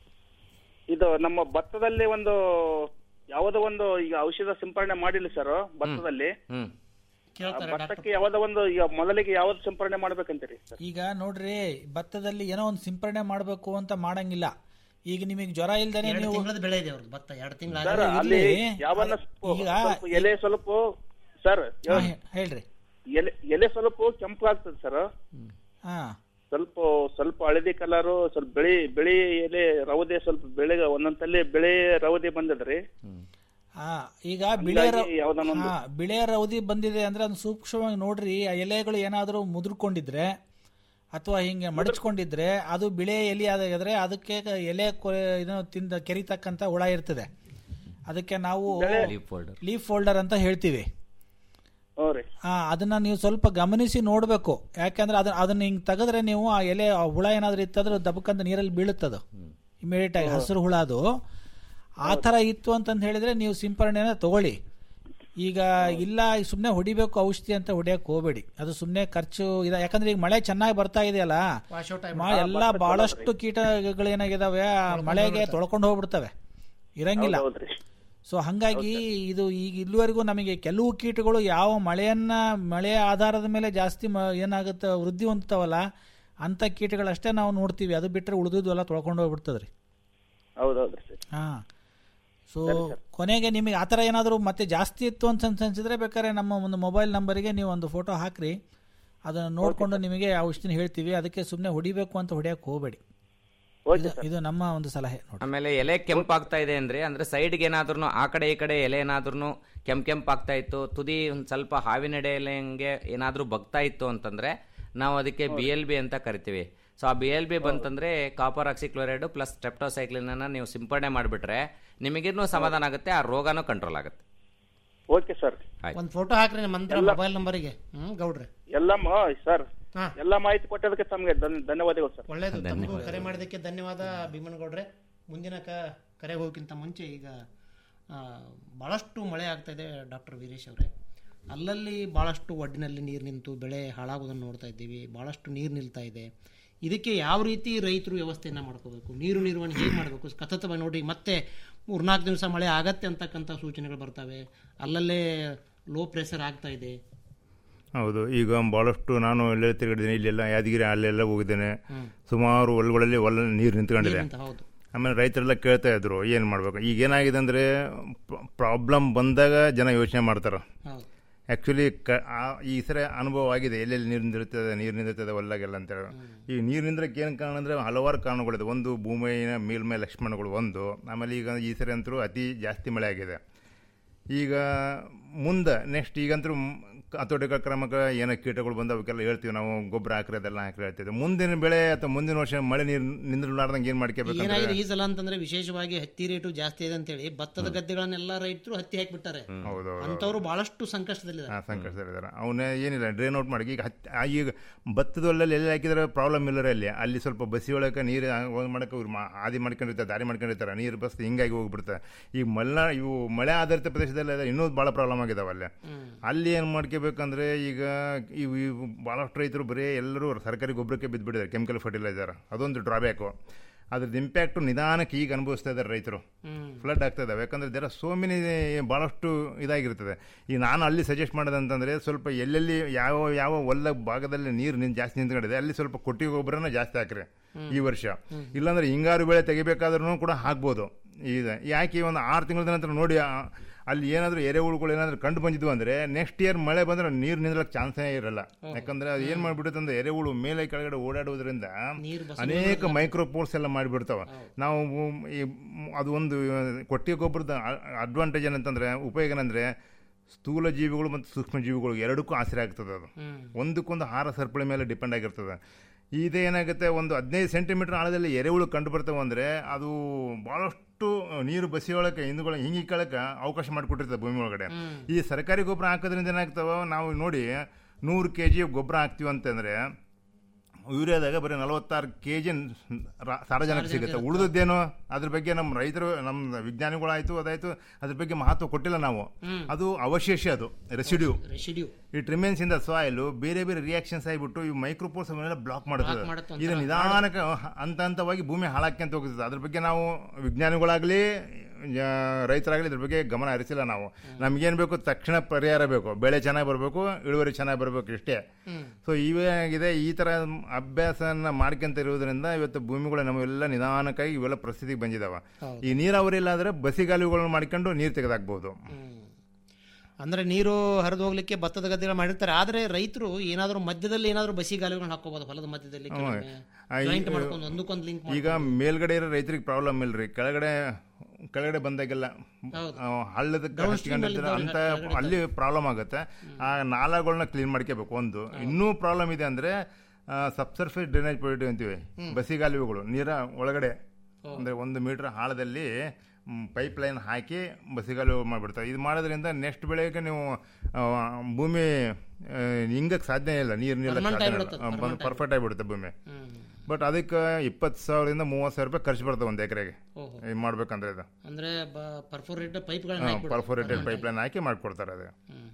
ಇದು ನಮ್ಮ ಭತ್ತದಲ್ಲಿ ಒಂದು ಯಾವುದೋ ಒಂದು ಈಗ ಔಷಧ ಸಿಂಪರಣೆ ಮಾಡಿಲ್ಲ ಸರ್ ಭತ್ತದಲ್ಲಿ ಹ್ಮ್ ಆ, ಭತ್ತಕ್ಕೆ ಯಾವುದೋ ಒಂದು ಈಗ ಮೊದಲಿಗೆ ಯಾವ್ದು ಸಿಂಪರಣೆ ಮಾಡ್ಬೇಕಂತೀರಿ ಸರ್ ಈಗ ನೋಡ್ರಿ ಭತ್ತದಲ್ಲಿ ಏನೋ ಒಂದು ಸಿಂಪರಣೆ ಮಾಡಬೇಕು ಅಂತ ಮಾಡಂಗಿಲ್ಲ ಈಗ ನಿಮಗೆ ಜ್ವರ ಇಲ್ದೇನೆ ಎರಡು ನೀವು ತಿಂಗಳದ ಬೆಳೆ ಇದೆ ಅವ್ರದ್ದು ಭತ್ತ ಎರಡು ತಿಂಗಳ ಸರ್ ಅಲ್ಲಿ ಯಾವನ್ನ ಈಗ ಸ್ವಲ್ಪ ಎಲೆ ಸ್ವಲ್ಪ ಸರ್ ಹಾ, ಹೇ- ಹೇಳ್ರಿ ಎಲೆ ಎಲೆ ಸ್ವಲ್ಪ ಕೆಂಪು ಆಗ್ತದೆ ಸರ್ ಹಾ ಸ್ವಲ್ಪ ಸ್ವಲ್ಪ ಹಳದಿ ಕಲರು ಸ್ವಲ್ಪ ಬಿಳಿ ಬಿಳಿ ಎಲೆ ರವದೆ ಸ್ವಲ್ಪ ಬೆಳೆಗ ಒಂದೊಂದಲ್ಲಿ ಬಿಳಿ ರವದೆ ಬಂದದ್ರಿ ಹಾ ಈಗ ಬಿಳೆ ರ- ಹಂಗಾಗಿ ಯಾವ್ದಾನ ಒಂದು- ಹಾ, ಬಿಳೆ ರವದಿ ಬಂದಿದೆ ಅಂದ್ರೆ ಅದನ್ನ ಸೂಕ್ಷ್ಮವಾಗಿ ನೋಡ್ರಿ ಆ ಎಲೆಗಳು ಏನಾದರೂ ಮುದುರ್ಕೊಂಡಿದ್ರೆ ಅಥವಾ ಹಿಂಗೆ ಮಡಚ್ಕೊಂಡಿದ್ರೆ ಅದು ಬಿಳೆ ಎಲೆ ಆದಾದ್ರೆ ಅದಕ್ಕೆ ಎಲೆ ಕೊ- ಇದನ್ನು ತಿಂದ ಕೆರಿತಕ್ಕಂತ ಹುಳ ಇರ್ತದೆ ಅದಕ್ಕೆ ನಾವು Leaf folder. ಲೀಫ್ ಫೋಲ್ಡರ್ ಅಂತ ಹೇಳ್ತೀವಿ ಹ್ಞೂ ರೀ ಆ, ಅದನ್ನ ನೀವು ಸ್ವಲ್ಪ ಗಮನಿಸಿ ನೋಡಬೇಕು ಯಾಕಂದ್ರೆ ಅದನ್ನ ಅದನ್ನ ಹಿಂಗ್ ತೆಗೆದ್ರೆ ನೀವು ಆ ಎಲೆ ಆ ಹುಳ ಏನಾದ್ರೂ ಇತ್ತಂದ್ರೆ ದಬಕ್ಕಂತ ನೀರಲ್ಲಿ ಬೀಳುತ್ತದು ಇಮಿಡಿಯೇಟ್ ಆಗಿ ಹಸಿರು ಹುಳ ಅದು ಆ ಥರ ಇತ್ತು ಅಂತಂದು ಹೇಳಿದ್ರೆ ನೀವು ಸಿಂಪರಣೆನ ತಗೊಳ್ಳಿ ಈಗ ಇಲ್ಲ ಸುಮ್ಮನೆ ಹೊಡಿಬೇಕು ಔಷಧಿ ಅಂತ ಹೊಡಿಯಕ್ಕೆ ಹೋಗಬೇಡಿ ಅದು ಸುಮ್ಮನೆ ಖರ್ಚು ಇದೆ ಯಾಕಂದ್ರೆ ಈಗ ಮಳೆ ಚೆನ್ನಾಗಿ ಬರ್ತಾ ಇದೆಯಲ್ಲ Wash out ಮ- ಎಲ್ಲ ಬಹಳಷ್ಟು ಕೀಟಗಳು ಏನಾಗಿದಾವೆ ಆ ಮಳೆಗೆ ತೊಳ್ಕೊಂಡು ಹೋಗ್ಬಿಡ್ತವೆ ಇರಂಗಿಲ್ಲ ಸೊ ಹಂಗಾಗಿ ಇದು ಈಗ ಇಲ್ಲಿವರೆಗೂ ನಮಗೆ ಕೆಲವು ಕೀಟಗಳು ಯಾವ ಮಳೆಯನ್ನ ಮಳೆಯ ಆಧಾರದ ಮೇಲೆ ಜಾಸ್ತಿ ಮ- ಏನಾಗುತ್ತೆ ವೃದ್ಧಿ ಹೊಂದ್ತಾವಲ್ಲ ಅಂತ ಕೀಟಗಳಷ್ಟೇ ನಾವು ನೋಡ್ತೀವಿ ಅದು ಬಿಟ್ಟರೆ ಉಳಿದಿದ್ದು ಎಲ್ಲ ತೊಳ್ಕೊಂಡು ಹೋಗ್ಬಿಡ್ತದ್ರಿ ಹೌದೌದ್ರಿ ಸರ್ ಹಾ ಸೊ ಕೊನೆಗೆ ನಿಮಗೆ ಆ ಥರ ಏನಾದರೂ ಮತ್ತೆ ಜಾಸ್ತಿ ಇತ್ತು ಅಂತ ಅನ್ಸ್- ಅನ್ಸಿದ್ರೆ ಬೇಕಾದ್ರೆ ನಮ್ಮ ಒಂದು ಮೊಬೈಲ್ ನಂಬರಿಗೆ ನೀವು ಒಂದು ಫೋಟೋ ಹಾಕ್ರಿ ಅದನ್ನು ನೋಡಿಕೊಂಡು ನಿಮಗೆ ಆ ಔಷಧಿನ ಹೇಳ್ತೀವಿ ಅದಕ್ಕೆ ಸುಮ್ಮನೆ ಹೊಡಿಬೇಕು ಅಂತ ಹೊಡಿಯಕ್ಕೆ ಹೋಗಬೇಡಿ ಇದು ಇದು ನಮ್ಮ ಒಂದು ಸಲಹೆ ನೋಡಿ ಆಮೇಲೆ ಎಲೆ ಕೆಂಪಾಗ್ತಾ ಇದೆ ಅಂದ್ರೆ ಅಂದ್ರೆ ಸೈಡ್ಗೆ ಏನಾದ್ರೂ ಆ ಕಡೆ ಈ ಕಡೆ ಎಲೆ ಏನಾದ್ರೂ ಕೆಂಪ್ ಕೆಂಪಾಗ್ತಾ ಇತ್ತು ತುದಿ ಒಂದು ಸ್ವಲ್ಪ ಹಾವಿನಡೆ ಎಲೆಂಗೆ ಏನಾದ್ರೂ ಬಗ್ತಾ ಇತ್ತು ಅಂತಂದ್ರೆ ನಾವು ಅದಕ್ಕೆ ಬಿ ಎಲ್ ಬಿ ಅಂತ ಕರಿತೀವಿ ಸೊ ಆ ಬಿ ಎಲ್ ಬಿ ಬಂತಂದ್ರೆ ಕಾಪರ್ ಆಕ್ಸಿಕ್ಲೋರೈಡ್ ಪ್ಲಸ್ ಸ್ಟೆಪ್ಟೋಸೈಕ್ಲಿನ್ ಅನ್ನ ನೀವು ಸಿಂಪಡಣೆ ಮಾಡಿಬಿಟ್ರೆ ನಿಮಗಿನ್ನೂ ಸಮಾಧಾನ ಆಗುತ್ತೆ ಆ ರೋಗನೂ ಕಂಟ್ರೋಲ್ ಆಗುತ್ತೆ ಓಕೆ ಸರ್ ಒಂದ್ ಫೋಟೋ ಹಾಕ್ರಿ ನಿಮ್ಮ ಮಂತ್ರ ಮೊಬೈಲ್ ನಂಬರಿಗೆ ಹ್ಮ್ ಗೌಡ್ರೆ ಎಲ್ಲ ಸರ್ ಎಲ್ಲ ಮಾಹಿತಿ ಕೊಟ್ಟದಕ್ಕೆ ತಮಗೆ ಧನ್- ಧನ್ಯವಾದಗಳು ಸರ್ ಒಳ್ಳೇದು ತಮಗೂ ಕರೆ ಮಾಡಿದ್ದಕ್ಕೆ ಧನ್ಯವಾದ ಭೀಮನಗೌಡ್ರೆ ಮುಂದಿನ ಕ ಕರೆ ಹೋಗೋಕ್ಕಿಂತ ಮುಂಚೆ ಈಗ ಆ, ಭಾಳಷ್ಟು ಮಳೆ ಆಗ್ತಾ ಇದೆ ಡಾಕ್ಟರ್ ವೀರೇಶ್ ಅವರೇ ಅಲ್ಲಲ್ಲಿ ಭಾಳಷ್ಟು ಒಡ್ಡಿನಲ್ಲಿ ನೀರು ನಿಂತು ಬೆಳೆ ಹಾಳಾಗೋದನ್ನು ನೋಡ್ತಾ ಇದ್ದೀವಿ ಭಾಳಷ್ಟು ನೀರು ನಿಲ್ತಾ ಇದೆ ಇದಕ್ಕೆ ಯಾವ ರೀತಿ ರೈತರು ವ್ಯವಸ್ಥೆಯನ್ನು ಮಾಡ್ಕೋಬೇಕು ನೀರು ನಿರ್ವಹಣೆ ಹೇಗೆ ಮಾಡಬೇಕು ಸತತವಾಗಿ ನೋಡಿ ಮತ್ತೆ ಮೂರ್ನಾಲ್ಕು ದಿವಸ ಮಳೆ ಆಗತ್ತೆ ಅಂತಕ್ಕಂಥ ಸೂಚನೆಗಳು ಬರ್ತವೆ ಅಲ್ಲಲ್ಲೇ ಲೋ ಪ್ರೆಷರ್ ಆಗ್ತಾ ಇದೆ ಹೌದು ಈಗ ಭಾಳಷ್ಟು ನಾನು ಎಲ್ಲ ತಿರುಗಿದ್ದೀನಿ ಇಲ್ಲೆಲ್ಲ ಯಾದಗಿರಿ ಅಲ್ಲೆಲ್ಲ ಹೋಗಿದ್ದೇನೆ ಹ್ಮ್. ಸುಮಾರು ಹೊಲಗಳಲ್ಲಿ ಹೊಲ ನೀರು ನಿಂತ್ಕೊಂಡಿದೆ ನೀರ್ ನಿಂತ, ಹೌದು. ಆಮೇಲೆ ರೈತರೆಲ್ಲ ಕೇಳ್ತಾ ಇದ್ರು ಏನು ಮಾಡ್ಬೇಕು ಈಗ ಏನಾಗಿದೆ ಅಂದರೆ ಪ್ರಾಬ್ಲಮ್ ಬಂದಾಗ ಜನ ಯೋಚನೆ ಮಾಡ್ತಾರೆ ಹೌದು. ಆ್ಯಕ್ಚುಲಿ ಕ ಆ- ಈ ಸರಿ ಅನುಭವ ಆಗಿದೆ ಎಲ್ಲೆಲ್ಲಿ ನೀರು ನಿಂದಿರ್ತದೆ ನೀರು ನಿಂದಿರ್ತದೆ ಹೊಲ್ದಾಗೆಲ್ಲ ಅಂತೇಳಿ ಈ ನೀರು ನಿಂದ್ರಕ್ಕೆ ಏನು ಕಾರಣ ಅಂದರೆ ಹಲವಾರು ಕಾರಣಗಳಿದೆ ಒಂದು ಭೂಮಿಯ ಮೇಲ್ಮೈ ಲಕ್ಷ್ಮಣಗಳು ಒಂದು ಆಮೇಲೆ ಈಗ ಈ ಸರಿ ಅಂತೂ ಅತಿ ಜಾಸ್ತಿ ಮಳೆ ಆಗಿದೆ ಈಗ ಮುಂದೆ ನೆಕ್ಸ್ಟ್ ಈಗಂತೂ ಹತೋಟಿಗಳ ಕ್ರಮಕ್ಕೆ ಏನೋ ಕೀಟಗಳು ಬಂದು ಅವಕ್ಕೆಲ್ಲ ಹೇಳ್ತೀವಿ ನಾವು ಗೊಬ್ಬರ ಹಾಕ್ರಿ ಅದೆಲ್ಲ ಹಾಕ್ರಿ ಹೇಳ್ತೀವಿ ಮುಂದಿನ ಬೆಳೆ ಅಥವಾ ಮುಂದಿನ ವರ್ಷ ಮಳೆ ನೀರು ನಿಂದ್ರಲಾರ್ದಂಗೆ ಏನು ಮಾಡ್ಕೋಬೇಕಂದ್ರೆ ಏನಾಗಿದೆ ಈ ಸಲ ಅಂತಂದ್ರೆ ವಿಶೇಷವಾಗಿ ಹತ್ತಿ ರೇಟು ಜಾಸ್ತಿ ಇದೆ ಅಂತೇಳಿ ಭತ್ತದ ಗದ್ದೆಗಳನ್ನೆಲ್ಲ ರೈತರು ಹತ್ತಿ ಹಾಕಿಬಿಟ್ಟಾರೆ ಹೌದು ಅಂತವ್ರು ಬಹಳಷ್ಟು ಸಂಕಷ್ಟದಲ್ಲಿದ್ದಾರೆ ಹಾಂ ಸಂಕಷ್ಟದಲ್ಲಿದ್ದಾರೆ ಅವನ್ನ ಏನಿಲ್ಲ ಡ್ರೈನ್ ಔಟ್ ಮಾಡಿ ಈಗ ಹತ್ತಿ ಆ ಈಗ ಭತ್ತದ ಹೊಲದಲ್ಲಿ ಎಲ್ಲಿ ಹಾಕಿದ್ರೆ ಪ್ರಾಬ್ಲಮ್ ಇಲ್ಲ ಅಲ್ಲಿ ಅಲ್ಲಿ ಸ್ವಲ್ಪ ಬಸಿ ಒಳಗೆ ನೀರು ಒಂದು ಮಾಡಕ್ಕೆ ಇವ್ರು ಮಾ- ಹಾದಿ ಮಾಡ್ಕೊಂಡಿರ್ತಾರೆ ದಾರಿ ಮಾಡ್ಕೊಂಡಿರ್ತಾರೆ ನೀರು ಬಸ್ ಹಿಂಗಾಗಿ ಹೋಗ್ಬಿಡುತ್ತೆ ಈ ಮಲೆನಾಡು ಇವು ಮಳೆ ಆಧಾರಿತ ಪ್ರದೇಶದಲ್ಲಿ ಇನ್ನೂ ಭಾಳ ಪ್ರಾಬ್ಲಮ್ ಆಗಿದಾವೆ ಅಲ್ಲಿ ಅಲ್ಲಿ ಏನು ಮಾಡ್ಕೋಬೇಕಂದ್ರೆ ಈಗ ಇವು ಇವು ಭಾಳಷ್ಟು ರೈತರು ಬರೀ ಎಲ್ಲರೂ ಸರ್ಕಾರಿ ಗೊಬ್ಬರಕ್ಕೆ ಬಿದ್ದುಬಿಟ್ಟಿದ್ದಾರೆ ಕೆಮಿಕಲ್ ಫರ್ಟಿಲೈಸರ್ ಅದೊಂದು ಡ್ರಾಬ್ಯಾಕು ಅದ್ರದ್ದು ಇಂಪ್ಯಾಕ್ಟು ನಿಧಾನಕ್ಕೆ ಈಗ ಅನುಭವಿಸ್ತಾ ಇದ್ದಾರೆ ರೈತರು ಹ್ಮ್. ಫ್ಲಡ್ ಆಗ್ತಾ ಇದಾವೆ ಯಾಕಂದ್ರೆ ದೇರ ಸೋ ಮೆನಿ ಭಾಳಷ್ಟು ಇದಾಗಿರ್ತದೆ ಈಗ ನಾನು ಅಲ್ಲಿ ಸಜೆಸ್ಟ್ ಮಾಡೋದಂತಂದ್ರೆ ಸ್ವಲ್ಪ ಎಲ್ಲೆಲ್ಲಿ ಯಾವ ಯಾವ ಹೊಲ ಭಾಗದಲ್ಲಿ ನೀರು ನಿನ್ ಜಾಸ್ತಿ ನಿಂತ್ಕೊಂಡಿದೆ ಅಲ್ಲಿ ಸ್ವಲ್ಪ ಕೊಟ್ಟಿಗೆ ಗೊಬ್ಬರನ ಜಾಸ್ತಿ ಹಾಕ್ರಿ ಈ ವರ್ಷ ಇಲ್ಲಾಂದ್ರೆ ಹಿಂಗಾರು ಬೆಳೆ ತೆಗಿಬೇಕಾದ್ರೂ ಕೂಡ ಹಾಕ್ಬೋದು ಈಗ ಯಾಕೆ ಈ ಒಂದು ಆರು ತಿಂಗಳ ನಂತರ ನೋಡಿ ಆ- ಅಲ್ಲಿ ಏನಾದರೂ ಎರೆಹುಳುಗಳು ಏನಾದರೂ ಕಂಡು ಬಂದಿದ್ವು ಅಂದರೆ ನೆಕ್ಸ್ಟ್ ಇಯರ್ ಮಳೆ ಬಂದ್ರೆ ನೀರು ನಿಂದ್ರಕ್ಕೆ ಚಾನ್ಸೇ ಇರಲ್ಲ ಯಾಕಂದ್ರೆ ಅದು ಏನು ಮಾಡಿಬಿಡುತ್ತೆ ಅಂದ್ರೆ ಎರೆಹುಳು ಮೇಲೆ ಕೆಳಗಡೆ ಓಡಾಡುವುದರಿಂದ ಅನೇಕ ಮೈಕ್ರೋಪೋರ್ಸ್ ಎಲ್ಲ ಮಾಡಿಬಿಡ್ತಾವೆ ನಾವು ಈ ಅದು ಒಂದು ಕೊಟ್ಟಿಗೆ ಗೊಬ್ಬರದ ಅಡ್ವಾಂಟೇಜ್ ಏನಂತಂದ್ರೆ ಉಪಯೋಗ ಏನಂದ್ರೆ ಸ್ಥೂಲ ಜೀವಿಗಳು ಮತ್ತು ಸೂಕ್ಷ್ಮ ಜೀವಿಗಳು ಎರಡಕ್ಕೂ ಆಸರೆ ಆಗ್ತದೆ ಅದು ಒಂದಕ್ಕೊಂದು ಆಹಾರ ಸರಪಳಿ ಮೇಲೆ ಡಿಪೆಂಡ್ ಆಗಿರ್ತದೆ ಇದೇನಾಗುತ್ತೆ ಒಂದು ಹದಿನೈದು ಸೆಂಟಿಮೀಟರ್ ಆಳದಲ್ಲಿ ಎರೆಹುಳು ಕಂಡು ಬರ್ತವೆ ಅಂದರೆ ಅದು ಭಾಳಷ್ಟು ನೀರು ಬಸಿಯೊಳಕ್ಕೆ ಹಿಂದುಗಳ ಹಿಂಗಿಕ್ಕಳಕ್ಕೆ ಅವಕಾಶ ಮಾಡಿಕೊಟ್ಟಿರ್ತದೆ ಭೂಮಿ ಒಳಗಡೆ ಈ ಸರ್ಕಾರಿ ಗೊಬ್ಬರ ಹಾಕೋದ್ರಿಂದ ಏನಾಗ್ತಾವ ನಾವು ನೋಡಿ ನೂರು ಕೆ ಜಿ ಗೊಬ್ಬರ ಹಾಕ್ತೀವಿ ಅಂತಂದರೆ ಯೂರಿಯಾದಾಗ ಬರೀ ನಲವತ್ತಾರು ಕೆ ಜಿ ಸಾರಜನಕ ಸಿಗುತ್ತೆ ಉಳಿದದ್ದೇನು ಅದ್ರ ಬಗ್ಗೆ ನಮ್ಮ ರೈತರು ನಮ್ಮ ವಿಜ್ಞಾನಿಗಳಾಯ್ತು ಅದಾಯ್ತು ಅದ್ರ ಬಗ್ಗೆ ಮಹತ್ವ ಕೊಟ್ಟಿಲ್ಲ ನಾವು ಹ್ಮ್. ಅದು ಅವಶೇಷ ಅದು residue residue it remains in the soil ಬೇರೆ ಬೇರೆ ರಿಯಾಕ್ಷನ್ಸ್ ಆಗಿಬಿಟ್ಟು ಈ ಮೈಕ್ರೋಪೋರ್ಸ್ ಅವನ್ನೆಲ್ಲ ಬ್ಲಾಕ್ ಮಾಡುತ್ತದೆ Block ಮಾಡುತ್ತೆ ಒಂಥರ ಇದು ನಿಧಾನಕ್ಕೆ ಹಂತ ಹಂತವಾಗಿ ಭೂಮಿ ಹಾಳಾಕ್ಯಂತ ಹೋಗ್ತದೆ ಅದ್ರ ಬಗ್ಗೆ ನಾವು ವಿಜ್ಞಾನಿಗಳಾಗಲಿ ರೈತರಾಗಲಿ ಇದ್ರ ಬಗ್ಗೆ ಗಮನ ಹರಿಸಿಲ್ಲ ನಾವು ನಮ್ಗೇನು ಬೇಕು ತಕ್ಷಣ ಪರಿಹಾರ ಬೇಕು ಬೆಳೆ ಚೆನ್ನಾಗಿ ಬರಬೇಕು ಇಳುವರಿ ಚೆನ್ನಾಗಿ ಬರಬೇಕು ಇಷ್ಟೇ ಹ್ಮ್. ಸೊ ಇವಾಗಿದೆ ಈ ಥರ ಅಭ್ಯಾಸನ ಮಾಡ್ಕೊಂತ ಇರೋದ್ರಿಂದ ಇವತ್ತು ಭೂಮಿಗಳು ನಮಗೆಲ್ಲ ನಿಧಾನಕ್ಕಾಗಿ ಇವೆಲ್ಲ ಪರಿಸ್ಥಿತಿಗೆ ಬಂದಿದಾವ ಹೌದು. ಈ ನೀರಾವರಿ ಇಲ್ಲಾಂದ್ರೆ ಬಸಿಗಾಲುಗಳನ್ನ ಮಾಡ್ಕೊಂಡು ನೀರು ತೆಗೆದಾಕ್ಬೋದು ಅಂದ್ರೆ ನೀರು ಹರಿದು ಹೋಗ್ಲಿಕ್ಕೆ ಭತ್ತದ ಗದ್ದೆಗಳು ಮಾಡಿರ್ತಾರೆ ಆದ್ರೆ ರೈತರು ಏನಾದ್ರು ಮಧ್ಯದಲ್ಲಿ ಏನಾದ್ರು ಬಸಿಗಾಲಿಗಳನ್ನ ಹಾಕೋಬಹುದು ಹೊಲದ ಮಧ್ಯದಲ್ಲಿ ಕೆಲವೊಮ್ಮೆ. ಆ, ಈ- Joint ಮಾಡ್ಕೊಂಡು ಒಂದಕ್ಕೊಂದು ಲಿಂಕ್ ಈಗ ಮೇಲ್ಗಡೆ ಇರೋ ರೈತರಿಗೆ ಪ್ರಾಬ್ಲಮ್ ಇಲ್ರಿ ಕೆಳಗಡೆ ಕೆಳಗಡೆ ಬಂದಾಗೆಲ್ಲ ಹೌದು. ಆ, ಹಳ್ಳದ Down stream ಅಲ್ಲಿ ಹಚ್ಕೊಂಡಿರ್ತಾರೆ ಅಂತ ಕೆಳಗಡೆ ಅಲ್ಲಿ ಪ್ರಾಬ್ಲಮ್ ಆಗುತ್ತೆ ಆ ನಾಲಾಗಳನ್ನ ಕ್ಲೀನ್ ಮಾಡ್ಕೋಬೇಕು ಒಂದು ಇನ್ನೂ ಪ್ರಾಬ್ಲಮ್ ಇದೆ ಅಂದ್ರೆ ಸಬ್ಸರ್ಫೇಸ್ ಡ್ರೈನೇಜ್ ಪೊಲಿಟಿ ಅಂತೀವಿ ಬಸಿಗಾಲುವೆಗಳು ನೀರ ಒಳಗಡೆ ಅಂದ್ರೆ ಒಂದು ಮೀಟರ್ ಆಳದಲ್ಲಿ ಪೈಪ್ ಲೈನ್ ಹಾಕಿ ಬಸಿಗಾಲುವೆ ಮಾಡಿಬಿಡ್ತಾರೆ ಇದು ಮಾಡೋದ್ರಿಂದ ನೆಕ್ಸ್ಟ್ ಬೆಳೆಗೆ ನೀವು ಆ, ಭೂಮಿ ಆ, ಹಿಂಗಕ್ಕೆ ಸಾಧ್ಯ ಇಲ್ಲ ನೀರು Permanent ನಿಲ್ಲಕ್ಕೆ ಆಗ್ಬಿಡುತ್ತೆ, ಸಾಧ್ಯ ಇಲ್ಲ permanent ಪರ್ಫೆಕ್ಟ್ ಆಗಿಬಿಡುತ್ತೆ ಭೂಮಿ ಬಟ್ ಅದಕ್ಕೆ ಇಪ್ಪತ್ತು ಸಾವಿರದಿಂದ ಮೂವತ್ತು ಸಾವಿರ ರೂಪಾಯಿ ಖರ್ಚು ಬರ್ತದೆ ಒಂದು ಎಕರೆಗೆ ಓಹೋ. ಇದು ಮಾಡ್ಬೇಕಂದ್ರೆ ಇದು ಅಂದ್ರೆ ಪರ್ಫೋರೇಟೆಡ್ ಪೈಪ್ಗಳನ್ನ ಪರ್ಫೋರೇಟೆಡ್ ಪೈಪ್ ಲೈನ್ ಹಾಕಿ ಮಾಡ್ಕೊಡ್ತಾರೆ ಅದು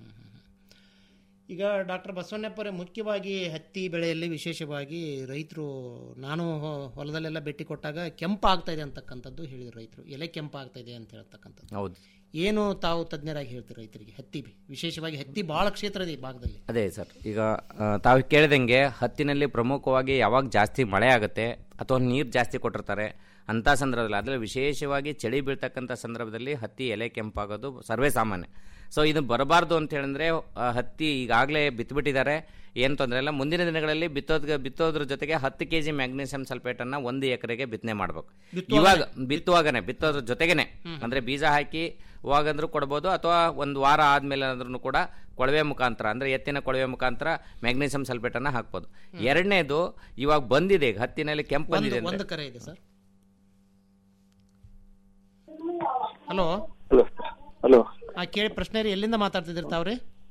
ಈಗ ಡಾಕ್ಟರ್ ಬಸವಣ್ಣಪ್ಪರೇ ಮುಖ್ಯವಾಗಿ ಹತ್ತಿ ಬೆಳೆಯಲ್ಲಿ ವಿಶೇಷವಾಗಿ ರೈತರು ನಾನು ಹೊ- ಹೊಲದಲ್ಲೆಲ್ಲ ಭೇಟಿ ಕೊಟ್ಟಾಗ ಕೆಂಪು ಆಗ್ತಾ ಇದೆ ಅಂತಕ್ಕಂಥದ್ದು ಹೇಳಿದ್ರು ರೈತರು ಎಲೆ ಕೆಂಪು ಆಗ್ತಾ ಇದೆ ಅಂತ ಹೇಳ್ತಕ್ಕಂಥದ್ದು ಹೌದು ಏನು ತಾವು ತಜ್ಞರಾಗಿ ಹೇಳ್ತೀರಿ ರೈತರಿಗೆ ಹತ್ತಿ ಬಿ- ವಿಶೇಷವಾಗಿ ಹತ್ತಿ ಬಹಳ ಕ್ಷೇತ್ರ ಇದೆ ಈ ಭಾಗದಲ್ಲಿ ಅದೇ ಸರ್ ಈಗ ಆ, ತಾವು ಕೇಳಿದಂಗೆ ಹತ್ತಿನಲ್ಲಿ ಪ್ರಮುಖವಾಗಿ ಯಾವಾಗ ಜಾಸ್ತಿ ಮಳೆ ಆಗುತ್ತೆ ಅಥವಾ ನೀರು ಜಾಸ್ತಿ ಕೊಟ್ಟಿರ್ತಾರೆ ಅಂಥ ಸಂದರ್ಭದಲ್ಲಿ ಅದರಲ್ಲಿ ವಿಶೇಷವಾಗಿ ಚಳಿ ಬೀಳ್ತಕ್ಕಂಥ ಸಂದರ್ಭದಲ್ಲಿ ಹತ್ತಿ ಎಲೆ ಕೆಂಪಾಗೋದು ಸರ್ವೇ ಸಾಮಾನ್ಯ ಸೊ ಇದು ಬರಬಾರ್ದು ಅಂತ ಹೇಳಿದ್ರೆ ಆ, ಹತ್ತಿ ಈಗಾಗಲೇ ಬಿತ್ತುಬಿಟ್ಟಿದ್ದಾರೆ ಏನು ತೊಂದರೆ ಇಲ್ಲ ಮುಂದಿನ ದಿನಗಳಲ್ಲಿ ಬಿತ್ತೋದ್ ಬಿತ್ತೋದ್ರ ಜೊತೆಗೆ ಹತ್ತು ಕೆ ಜಿ ಮ್ಯಾಗ್ನೀಸಿಯಂ ಸಲ್ಫೇಟನ್ನು ಒಂದು ಎಕರೆಗೆ ಬಿತ್ತನೆ ಮಾಡಬೇಕು ಇವಾಗ ಬಿತ್ತುವಾಗನೆ ಬಿತ್ತೋದ್ರ ಜೊತೆಗೇನೆ ಅಂದ್ರೆ ಬೀಜ ಹಾಕಿ ಇವಾಗಂದ್ರೂ ಕೊಡ್ಬೋದು ಅಥವಾ ಒಂದು ವಾರ ಆದ್ಮೇಲೆ ಅಂದ್ರೂ ಕೂಡ ಕೊಳವೆ ಮುಖಾಂತರ ಅಂದ್ರೆ ಎತ್ತಿನ ಕೊಳವೆ ಮುಖಾಂತರ ಮ್ಯಾಗ್ನೀಸಿಯಂ ಸಲ್ಫೇಟನ್ನು ಹಾಕ್ಬೋದು ಎರಡನೇದು ಇವಾಗ ಬಂದಿದೆ ಈಗ ಹತ್ತಿನಲ್ಲಿ ಕೆಂಪು ಒಂದು ಬಂದಿದೆ ಒಂದು ಅಂದ್ರೆ ಕರೆ ಇದೆ ಸರ್ ಹಲೋ ಹಲೋ ಆ ಕೇಳಿ ಪ್ರಶ್ನೆ ರೀ ಎಲ್ಲಿಂದ ಮಾತಾಡ್ತಿದ್ದೀರಿ ತಾವ್ರಿ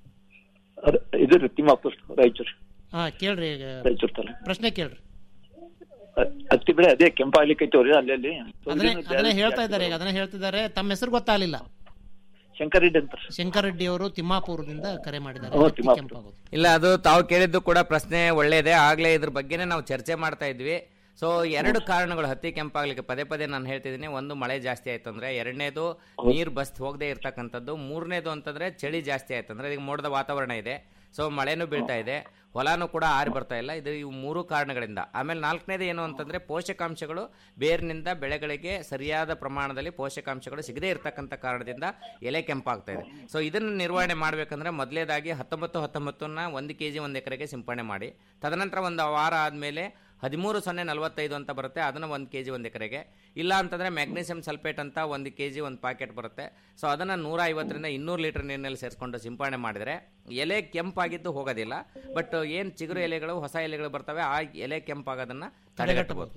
ಇದು ರೀ ತಿಮ್ಮಾಪುರ್ ರಾಯಚೂರು ಹಾ ಕೇಳ್ರಿ ಈಗ ರಾಯಚೂರು ತಾನೆ ಪ್ರಶ್ನೆ ಕೇಳ್ರಿ ಹತ್ತಿ ಬೆಳೆ ಅದೇ ಕೆಂಪಾಗ್ಲಿಕ್ಕೈತವ್ರಿ ಅಲ್ಲಿ ಅಲ್ಲಿ ಅದನ್ನೇ ಅದನ್ನೇ ಹೇಳ್ತಾ ಇದ್ದಾರೆ ಈಗ ಅದನ್ನೇ ಹೇಳ್ತಿದ್ದಾರೆ ತಮ್ಮ ಹೆಸರು ಗೊತ್ತಾಗಲಿಲ್ಲ ಶಂಕರ್ ರೆಡ್ಡಿ ಅಂತ ಶಂಕರ್ ರೆಡ್ಡಿ ಅವರು ತಿಮ್ಮಾಪುರದಿಂದ ಕರೆ ಮಾಡಿದ್ದಾರೆ ಹ್ಞೂ, ಹತ್ತಿ ತಿಮ್ಮಾಪುರ. ಕೆಂಪಾಗೋದು ಇಲ್ಲ ಅದು ತಾವು ಕೇಳಿದ್ದು ಕೂಡ ಪ್ರಶ್ನೆ ಒಳ್ಳೇದೇ ಆಗ್ಲೇ ಇದ್ರ ಬಗ್ಗೆನೇ ನಾವು ಚರ್ಚೆ ಮಾಡ್ತಾ ಇದ್ವಿ ಸೊ ಎರಡು ಕಾರಣಗಳು ಹತ್ತಿ ಕೆಂಪಾಗ್ಲಿಕ್ಕೆ ಪದೇ ಪದೇ ನಾನು ಹೇಳ್ತಿದ್ದೀನಿ ಒಂದು ಮಳೆ ಜಾಸ್ತಿ ಆಯ್ತು ಅಂದ್ರೆ ಎರಡನೇದು ನೀರು ಬಸ್ ಹೋಗದೆ ಇರ್ತಕ್ಕಂಥದ್ದು ಮೂರನೇದು ಅಂತಂದ್ರೆ ಚಳಿ ಜಾಸ್ತಿ ಆಯ್ತು ಅಂದ್ರೆ ಈಗ ಮೋಡದ ವಾತಾವರಣ ಇದೆ ಸೊ ಮಳೆನೂ ಬೀಳ್ತಾ ಇದೆ ಹೊಲನೂ ಕೂಡ ಆರಿ ಬರ್ತಾ ಇಲ್ಲ ಇದು ಇವು ಮೂರು ಕಾರಣಗಳಿಂದ ಆಮೇಲೆ ನಾಲ್ಕನೇದು ಏನು ಅಂತಂದ್ರೆ ಪೋಷಕಾಂಶಗಳು ಬೇರಿನಿಂದ ಬೆಳೆಗಳಿಗೆ ಸರಿಯಾದ ಪ್ರಮಾಣದಲ್ಲಿ ಪೋಷಕಾಂಶಗಳು ಸಿಗದೇ ಇರತಕ್ಕಂಥ ಕಾರಣದಿಂದ ಎಲೆ ಕೆಂಪಾಗ್ತಾ ಇದೆ ಸೊ ಇದನ್ನು ನಿರ್ವಹಣೆ ಮಾಡಬೇಕಂದ್ರೆ ಮೊದಲೇದಾಗಿ ಹತ್ತೊಂಬತ್ತು ಹತ್ತೊಂಬತ್ತನ್ನ ಒಂದು ಕೆ ಜಿ ಒಂದು ಎಕರೆಗೆ ಸಿಂಪಡಣೆ ಮಾಡಿ ತದನಂತರ ಒಂದು ವಾರ ಆದಮೇಲೆ ಹದಿಮೂರು ಸೊನ್ನೆ ನಲವತ್ತೈದು ಅಂತ ಬರುತ್ತೆ ಅದನ್ನು ಒಂದು ಕೆ ಜಿ ಒಂದು ಎಕರೆಗೆ ಇಲ್ಲ ಅಂತಂದರೆ ಮ್ಯಾಗ್ನೀಸಿಯಂ ಸಲ್ಫೇಟ್ ಅಂತ ಒಂದು ಕೆ ಜಿ ಒಂದು ಪ್ಯಾಕೆಟ್ ಬರುತ್ತೆ ಸೊ ಅದನ್ನು ನೂರ ಐವತ್ತರಿಂದ ಇನ್ನೂರು ಲೀಟರ್ ನೀರಿನಲ್ಲಿ ಸೇರಿಸ್ಕೊಂಡು ಸಿಂಪಡಣೆ ಮಾಡಿದರೆ ಎಲೆ ಕೆಂಪಾಗಿದ್ದು ಹೋಗೋದಿಲ್ಲ ಬಟ್ ಏನು ಚಿಗುರು ಎಲೆಗಳು ಹೊಸ ಎಲೆಗಳು ಬರ್ತವೆ ಆ ಎಲೆ ಕೆಂಪಾಗೋದನ್ನು ತಡೆಗಟ್ಟಬಹುದು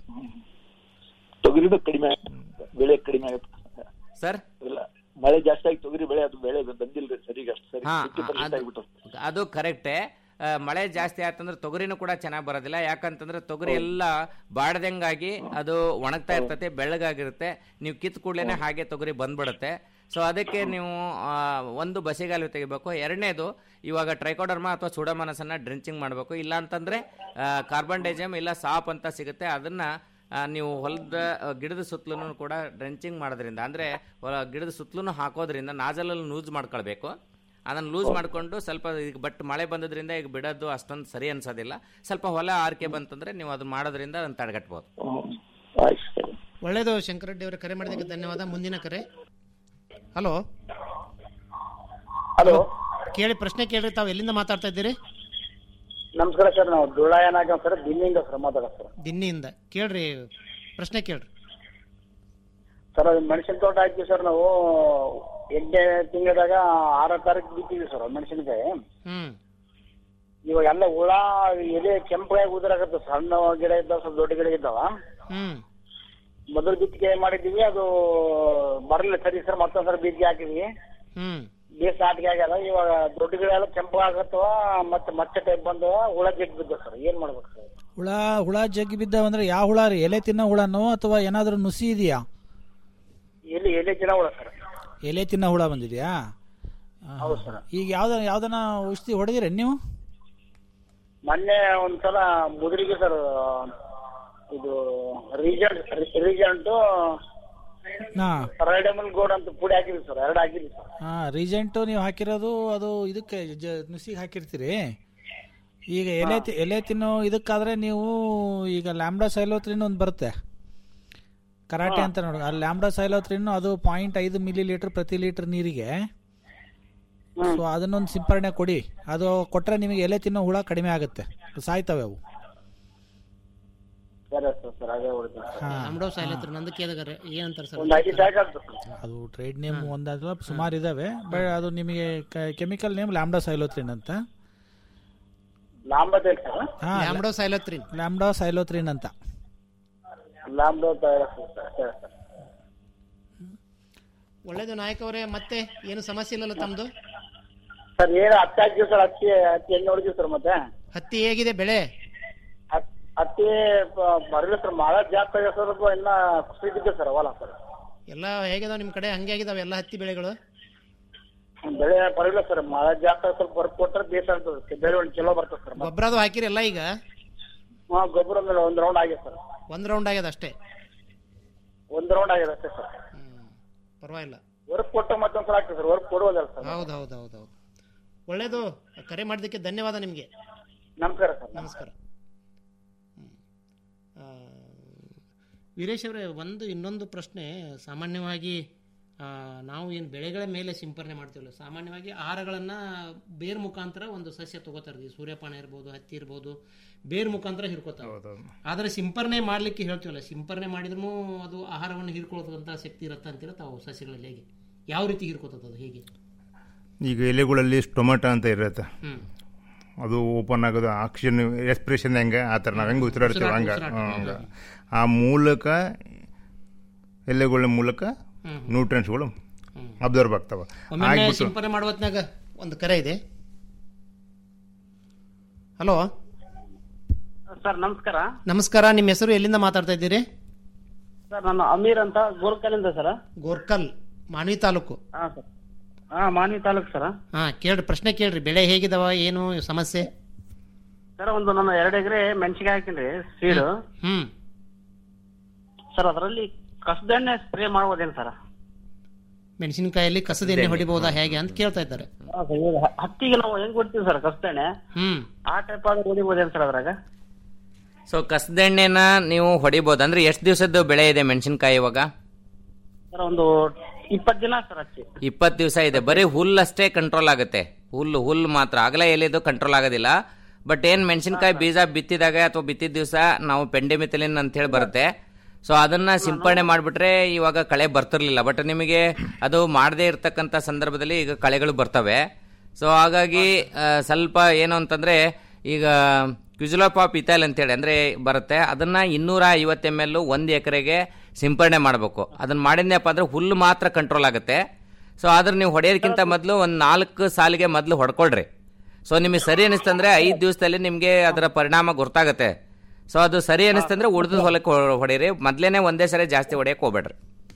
ತೊಗರಿದು ಕಡಿಮೆ ಬೆಳೆ ಕಡಿಮೆ ಆಗುತ್ತೆ ಸರ್ ಇಲ್ಲ ಮಳೆ ಜಾಸ್ತಿ ಆಗಿ ತೊಗರಿ ಬೆಳೆ ಅದು ಬೆಳೆ ಬಂದಿಲ್ರಿ ಸರಿಗೆ ಅಷ್ಟು ಸರಿ ಹಾ, 50% ಅದು- ಆಗ್ಬಿಟ್ಟು ಅದು ಕರೆಕ್ಟೇ ಆ, ಮಳೆ ಜಾಸ್ತಿ ಆಯ್ತಂದ್ರೆ ತೊಗರಿನೂ ಕೂಡ ಚೆನ್ನಾಗಿ ಬರೋದಿಲ್ಲ ಯಾಕಂತಂದ್ರೆ ತೊಗರಿ ಎಲ್ಲ ಬಾಡ್ದಂಗಾಗಿ ಅದು ಒಣಗ್ತಾ ಇರ್ತೈತೆ ಬೆಳ್ಳಗಾಗಿರುತ್ತೆ ನೀವು ಕಿತ್ ಕೂಡಲೇ ಹಾಗೆ ತೊಗರಿ ಬಂದ್ಬಿಡುತ್ತೆ ಸೊ ಅದಕ್ಕೆ ನೀವು ಆ, ಒಂದು ಬಸಿಗಾಲು ತೆಗಿಬೇಕು ಎರಡನೇದು ಇವಾಗ ಟ್ರೈಕೋಡರ್ಮಾ ಅಥವಾ ಸುಡಮನಸನ್ನ ಡ್ರಿಂಚಿಂಗ್ ಮಾಡಬೇಕು ಇಲ್ಲ ಅಂತಂದ್ರೆ ಕಾರ್ಬನ್ ಡೈಜಮ್ ಇಲ್ಲ ಸಾಪ್ ಅಂತ ಸಿಗುತ್ತೆ ಅದನ್ನ ಆ, ನೀವು ಹೊಲದ ಆ, ಗಿಡದ ಸುತ್ತಲೂ ಕೂಡ ಡ್ರೆಂಚಿಂಗ್ ಮಾಡೋದ್ರಿಂದ ಅಂದರೆ ಗಿಡದ ಸುತ್ತಲೂ ಹಾಕೋದ್ರಿಂದ ನಾಜಲಲ್ಲಿ ಲೂಸ್ ಮಾಡ್ಕೊಳ್ಬೇಕು ಅದನ್ನು ಲೂಸ್ ಮಾಡಿಕೊಂಡು ಸ್ವಲ್ಪ ಈಗ ಬಟ್ ಮಳೆ ಬಂದದ್ರಿಂದ ಈಗ ಬಿಡೋದು ಅಷ್ಟೊಂದು ಸರಿ ಅನ್ಸೋದಿಲ್ಲ ಸ್ವಲ್ಪ ಹೊಲ ಆರ್ಕೆ ಬಂತಂದ್ರೆ ನೀವು ಅದನ್ನ ಮಾಡೋದ್ರಿಂದ ಅದನ್ನು ತಡೆಗಟ್ಬೋದು ಒಳ್ಳೇದು ಶಂಕರ್ ರೆಡ್ಡಿ ಅವರೇ ಕರೆ ಮಾಡಿದ್ದಕ್ಕೆ ಧನ್ಯವಾದ ಮುಂದಿನ ಕರೆ ಹಲೋ ಹಲೋ ಕೇಳಿ ಪ್ರಶ್ನೆ ಕೇಳ್ರಿ ತಾವು ಎಲ್ಲಿಂದ ಮಾತಾಡ್ತಾ ಇದ್ದೀರಿ ನಮಸ್ಕಾರ ಸರ್ ನಾವು ದುಳ್ಳಾಯನಾಗ ಸರ್ ದಿಲ್ಲಿಂದ ಸರ್ ಮಾತಾಡೋದು ಸರ್ ದಿನ್ನಿಯಿಂದ ಕೇಳ್ರಿ ಪ್ರಶ್ನೆ ಕೇಳ್ರಿ ಸರ್ ಅದು ಮೆಣಸಿನ ತೋಟ ಹಾಕಿವಿ ಸರ್ ನಾವು ಎಂಟನೇ ತಿಂಗಳದಾಗ ಆರನೇ ತಾರೀಕು ಬಿತ್ತಿದ್ವಿ ಸರ್ ಮೆಣಸಿನಕಾಯಿ ಹ್ಮ್ ಇವಾಗ ಎಲ್ಲ ಹುಳ ಎಲೆ ಕೆಂಪಾಗಿ ಉದುರಾಗತ್ತೆ ಸಣ್ಣ ಗಿಡ ಇದ್ದಾವ ಸ್ವಲ್ಪ ದೊಡ್ಡ ಗಿಡ ಇದ್ದಾವ ಹ್ಮ್ ಮೊದಲು ಬಿತ್ತಿಗೆ ಮಾಡಿದ್ವಿ ಅದು ಬರಲಿಲ್ಲ ಸರಿ ಸರ್ ಮತ್ತೊಂದ್ ಸಲ ಬಿತ್ತಿಗೆ ಹಾಕಿದ್ವಿ ಹ್ಮ್ ಬೇಸ್ ನಾಟಿಗೆ ಆಗ್ಯದ ಇವಾಗ ದೊಡ್ಡ ಗಿಡ ಎಲ್ಲ ಕೆಂಪಾಗತ್ತವ ಮತ್ತೆ ಮಚ್ಚೆ ಟೈಪ್ ಬಂದವ ಹುಳ ಜಗ್ ಬಿದ್ದ ಸರ್ ಏನ್ ಮಾಡ್ಬೇಕು ಸರ್ ಹುಳ ಹುಳ ಜಗ್ಗಿ ಬಿದ್ದಾವ ಅಂದ್ರೆ ಯಾವ ಹುಳ ರೀ ಎಲೆ ತಿನ್ನೋ ಹುಳನೋ ಅಥವಾ ಏನಾದ್ರೂ ನುಸಿ ಇದೆಯಾ ಎಲ್ಲಿ ಎಲೆ ಜನ ಹುಳ ಸರ್ ಎಲೆ ತಿನ್ನೋ ಹುಳ ಬಂದಿದ್ಯಾ ಹೌದು ಸರ್ ಈಗ ಯಾವ್ದ ಯಾವ್ದನ ಔಷಧಿ ಹೊಡೆದಿರ ನೀವು ಮೊನ್ನೆ ಒಂದ್ಸಲ ಮುದುರಿಗೆ ಸರ್ ಇದು ರೀಜೆಂಟ್ ರೀಜೆಂಟ್ ಹಾ ರೈಡಮಲ್ ಗೋಡ್ ಅಂತ ಪುಡಿ ಹಾಕಿದ್ವಿ ಸರ್ ಎರಡು ಹಾಕಿದ್ವಿ ಸರ್ ಹಾ ರೀಜೆಂಟು ನೀವು ಹಾಕಿರೋದು ಅದು ಇದಕ್ಕೆ ಜ- ನುಸಿಗೆ ಹಾಕಿರ್ತೀರಿ ಈಗ ಎಲೆ ತಿ- ಎಲೆ ತಿನ್ನೋ ಇದಕ್ಕಾದ್ರೆ ನೀವು ಈಗ ಲ್ಯಾಂಬ್ಡಾ ಸೈಲೋತ್ರಿನ್ ಒಂದು ಬರುತ್ತೆ ಕರಾಟೆ ಅಂತ ನೋಡಿ ಆ ಲ್ಯಾಂಬ್ಡಾ ಸೈಲೋತ್ರಿನ್ ಅದು ಪಾಯಿಂಟ್ ಐದು ಮಿಲಿ ಲೀಟರ್ ಪ್ರತಿ ಲೀಟರ್ ನೀರಿಗೆ ಸೊ ಅದನ್ನೊಂದು ಸಿಂಪರಣೆ ಕೊಡಿ ಅದು ಕೊಟ್ರೆ ನಿಮಗೆ ಎಲೆ ತಿನ್ನೋ ಹುಳ ಕಡಿಮೆ ಆಗುತ್ತೆ ಸಾಯ್ತವೆ ಅವು ಸರಿ ಸರ್ ಸರ್ ಅದೇ ಹೊಡಿತೀನಿ ಸರ್ ಆಮ್ಡೋ ಸಾಯ್ಲತ್ರ ನಂದಕ್ಕೆ ಎದಗಾರೆ ಏನಂತಾರೆ ಸರ್ ಒಂದು ಐದು ಟ್ಯಾಕ್ ಆಗ್ತದೆ ಸರ್ ಅದು ಟ್ರೇಡ್ ನೇಮ್ ಒಂದಾದ್ರೂ ಸುಮಾರು ಇದಾವೆ ಬಟ್ ಅದು ನಿಮಗೆ ಕೆಮಿಕಲ್ ನೇಮ್ ಲ್ಯಾಂಬ್ಡಾ ಸೈಲೋತ್ರಿನ್ ಅಂತ ಲಾಂಬ ಸರ್ ಹಾ, ಲ್ಯಾಂಬ್ಡೋ ಸೈಲೋತ್ರಿನ್ ಲ್ಯಾಂಬ್ಡಾ ಸೈಲೋತ್ರಿನ್ ಅಂತ ಲಾಂಬ ಸರ್ ಸರ್ ಒಳ್ಳೇದು ನಾಯಕ್ ಅವರೇ ಮತ್ತೆ ಏನು ಸಮಸ್ಯೆ ಇಲ್ಲಲ್ಲ ತಮ್ದು ಸರ್ ಏನು ಹತ್ತಿ ಹಾಕಿವಿ ಸರ್ ಹತ್ತಿ ಹತ್ತಿ ಎಣ್ಣೆ ಹೊಡಿತೀವಿ ಸರ್ ಮತ್ತೆ ಹತ್ತಿ ಹೇಗಿದೆ ಬೆಳೆ ಹತ್- ಹತ್ತಿ ಬ- ಬರಲಿಲ್ಲ ಸರ್ ಮಳೆ ಜಾಸ್ತಿ ಆಗಿದೆ ಸರ್ ಸ್ವಲ್ಪ ಇನ್ನ ಕುಸಿದಿದೆ ಸರ್ ಹೊಲ ಸರ್ ಎಲ್ಲ ಹೇಗಿದಾವ ನಿಮ್ ಕಡೆ ಹಂಗೆ ಆಗಿದಾವೆ ಎಲ್ಲ ಹತ್ತಿ ಬೆಳೆಗಳು ಬೆಳೆ ಬರಲಿಲ್ಲ ಸರ್ ಮಳೆ ಜಾಸ್ತಿ ಆಗಿ ಸ್ವಲ್ಪ ಬರ್ಕ್ ಕೊಟ್ರೆ ಬೇಸ ಆಗ್ತದೆ ಬೆಳೆ ಒಂದು ಚಲೋ ಬರ್ತದೆ ಸರ್ ಗೊಬ್ಬರ ಅದು ಹಾಕಿರಿ ಎಲ್ಲ ಈಗ ಹಾ ಗೊಬ್ಬರ ಮೇಲೆ ಒಂದು ರೌಂಡ್ ಆಗಿದೆ ಸರ್ ಒಂದ್ ರೌಂಡ್ ಆಗ್ಯದ ಅಷ್ಟೇ ಒಂದು ರೌಂಡ್ ಆಗಿದೆ ಅಷ್ಟೇ ಸರ್ ಪರವಾಗಿಲ್ಲ ವರ್ಕ್ ಕೊಟ್ಟು ಮತ್ತೊಂದ್ಸಲ ಆಗ್ತದೆ ಸರ್ ವರ್ಕ್ ಕೊಡುವುದಲ್ಲ ಸರ್ ಹೌದು ಹೌದು ಹೌದು ಹೌದು ಒಳ್ಳೇದು ಕರೆ ಮಾಡಿದ್ದಕ್ಕೆ ಧನ್ಯವಾದ ನಿಮಗೆ ನಮಸ್ಕಾರ ಸರ್ ನಮಸ್ಕಾರ ಹ್ಮ್. ಆ, ವೀರೇಶ್ ಅವರೇ ಒಂದು ಇನ್ನೊಂದು ಪ್ರಶ್ನೆ ಸಾಮಾನ್ಯವಾಗಿ ಆ, ನಾವು ಏನು ಬೆಳೆಗಳ ಮೇಲೆ ಸಿಂಪರಣೆ ಮಾಡ್ತೀವಲ್ಲ ಸಾಮಾನ್ಯವಾಗಿ ಆಹಾರಗಳನ್ನು ಬೇರ್ ಮುಖಾಂತರ ಒಂದು ಸಸ್ಯ ತಗೋತಾರೆ ಈ ಸೂರ್ಯಪಾನ ಇರ್ಬೋದು ಹತ್ತಿ ಇರ್ಬೋದು ಬೇರ್ ಮುಖಾಂತರ ಹಿರ್ಕೋತಾರೆ ಆದರೆ ಸಿಂಪರಣೆ ಮಾಡಲಿಕ್ಕೆ ಹೇಳ್ತೀವಲ್ಲ ಸಿಂಪರಣೆ ಮಾಡಿದ್ರೂ ಅದು ಆಹಾರವನ್ನು ಹೀರ್ಕೊಳ್ಳೋದಂಥ ಶಕ್ತಿ ಇರುತ್ತೆ ಅಂತೀರ ತಾವು ಸಸ್ಯಗಳಲ್ಲಿ ಹೇಗೆ ಯಾವ ರೀತಿ ಹೀರ್ಕೋತದ ಅದು ಹೇಗೆ ಈಗ ಎಲೆಗಳಲ್ಲಿ ಟೊಮೆಟೊ ಅಂತ ಇರುತ್ತೆ ಹ್ಮ್. ಅದು ಓಪನ್ ಆಗೋದು ಆಕ್ಸಿಜನ್ ರೆಸ್ಪಿರೇಷನ್ ಹೆಂಗೆ ಆ ಥರ ನಾವು ಹೆಂಗೆ ಉಸಿರಾಡ್ತೀವಿ ಉಸಿರಾಟ- ಹಂಗೆ ಉಸಿರಾಟ, ಹಂಗೆ. ಹ್ಮ್. ಆ ಮೂಲಕ ಎಲೆಗಳ ಮೂಲಕ ಹ್ಮ್. ನ್ಯೂಟ್ರಿಯೆಂಟ್ಸ್ಗಳು ಅಬ್ಸರ್ವ್ ಆಗ್ತಾವ ಒಮ್ಮೆ ಆಗ್ಬಿಟ್ಟು ಸಿಂಪರಣೆ ಮಾಡುವ ಹೊತ್ನ್ಯಾಗ ಒಂದು ಕರೆ ಇದೆ ಹಲೋ ಸರ್ ನಮಸ್ಕಾರ ನಮಸ್ಕಾರ ನಿಮ್ಮ ಹೆಸರು ಎಲ್ಲಿಂದ ಮಾತಾಡ್ತಾ ಇದ್ದೀರಿ ಸರ್ ನಾನು ಅಮೀರ್ ಅಂತ ಗೋರ್ಕಲಿಂದ ಸರ್ ಗೋರ್ಕಲ್ ಮಾನ್ವಿ ತಾಲೂಕು ಹಾ ಸರ್ ಹಾ ಮಾನ್ವಿ ತಾಲೂಕ್ ಸರ್ ಹಾ ಕೇಳ್ರಿ ಪ್ರಶ್ನೆ ಕೇಳ್ರಿ ಬೆಳೆ ಹೇಗಿದಾವ ಏನು ಸಮಸ್ಯೆ ಸರ್ ಒಂದು ನಾನು ಎರಡು ಎಕರೆ ಮೆಣಸಿಗೆ ಹಾಕಿನ್ರಿ ಸೀಡ್ ಹ್ಮ್ ಸರ್ ಅದರಲ್ಲಿ ಕಸದೆಣ್ಣೆ ಸ್ಪ್ರೇ ಮಾಡ್ಬೋದೇನು ಸರ್ ಮೆಣಸಿನಕಾಯಲ್ಲಿ ಕಸದ ಎಣ್ಣೆ ಹೊಡಿಬಹುದಾ ಹೇಗೆ ಅಂತ ಕೇಳ್ತಾ ಇದ್ದಾರೆ ಹತ್ತಿಗೆ ನಾವು ಹೆಂಗ್ ಕೊಡ್ತೀವಿ ಸರ್ ಕಸದೆಣ್ಣೆ ಹ್ಮ್ ಆ ಟೈಪ್ ಆದ್ರೆ ಹೊಡಿಬೋದೇನು ಸರ್ ಅದ್ರಾಗ ಸೊ ಕಸದೆಣ್ಣೆನ ನೀವು ಹೊಡಿಬೋದು ಅಂದ್ರೆ ಎಷ್ಟು ದಿವಸದ್ದು ಬೆಳೆ ಇದೆ ಮೆಣಸಿನಕಾಯಿ ಇವಾಗ ಸರ್ ಒಂದು ಇಪ್ಪತ್ತು ದಿನ ಸರ್ ಹಚ್ಚಿ ಇಪ್ಪತ್ತು ದಿವಸ ಇದೆ ಬರೀ ಹುಲ್ಲು ಅಷ್ಟೇ ಕಂಟ್ರೋಲ್ ಆಗುತ್ತೆ ಹುಲ್ಲು ಹುಲ್ಲು ಮಾತ್ರ ಆಗಲೇ ಎಲೆದು ಕಂಟ್ರೋಲ್ ಆಗೋದಿಲ್ಲ ಬಟ್ ಏನ್ ಮೆಣಸಿನಕಾಯಿ ಬೀಜ ಬಿತ್ತಿದಾಗ ಅಥವಾ ಬಿತ್ತಿದ ದಿವಸ ನಾವು ಪೆಂಡೆಮಿಥಲಿನ್ ಅಂತ ಹೇಳಿ ಬರುತ್ತೆ ಸೊ ಅದನ್ನ ಸಿಂಪರಣೆ ಮಾಡಿಬಿಟ್ರೆ ಇವಾಗ ಕಳೆ ಬರ್ತಿರ್ಲಿಲ್ಲ ಬಟ್ ನಿಮಗೆ ಅದು ಮಾಡದೇ ಇರತಕ್ಕಂಥ ಸಂದರ್ಭದಲ್ಲಿ ಈಗ ಕಳೆಗಳು ಬರ್ತವೆ ಸೊ ಹಾಗಾಗಿ ಆ, ಸ್ವಲ್ಪ ಏನು ಅಂತಂದ್ರೆ ಈಗ ಕ್ಯುಜುಲೋಪಾಪ್ ಇಥೈಲ್ ಅಂತೇಳಿ ಅಂದ್ರೆ ಬರುತ್ತೆ ಅದನ್ನ ಇನ್ನೂರ ಐವತ್ತು ಎಮ್ ಎಲ್ ಒಂದು ಎಕರೆಗೆ ಸಿಂಪರಣೆ ಮಾಡಬೇಕು ಅದನ್ನ ಮಾಡಿದ್ನಪ್ಪ ಅಂದ್ರೆ ಹುಲ್ಲು ಮಾತ್ರ ಕಂಟ್ರೋಲ್ ಆಗುತ್ತೆ ಸೊ ಆದ್ರೆ ನೀವು ಹೊಡೆಯೋದಕ್ಕಿಂತ ಮೊದಲು ಒಂದು ನಾಲ್ಕು ಸಾಲಿಗೆ ಮೊದಲು ಹೊಡ್ಕೊಳ್ರಿ ಸೊ ನಿಮಗೆ ಸರಿ ಅನಿಸ್ತಂದ್ರೆ ಐದು ದಿವಸದಲ್ಲಿ ನಿಮಗೆ ಅದರ ಪರಿಣಾಮ ಗೊತ್ತಾಗುತ್ತೆ ಸೊ ಅದು ಸರಿ ಅನಿಸ್ತಂದ್ರೆ ಉಳಿದ ಹೊಲಕ್ಕೆ ಹೊ- ಹೊಡೀರಿ ಮೊದ್ಲೇನೆ ಒಂದೇ ಸರಿ ಜಾಸ್ತಿ ಹೊಡೆಯಕ್ಕೆ ಹೋಗ್ಬೇಡ್ರಿ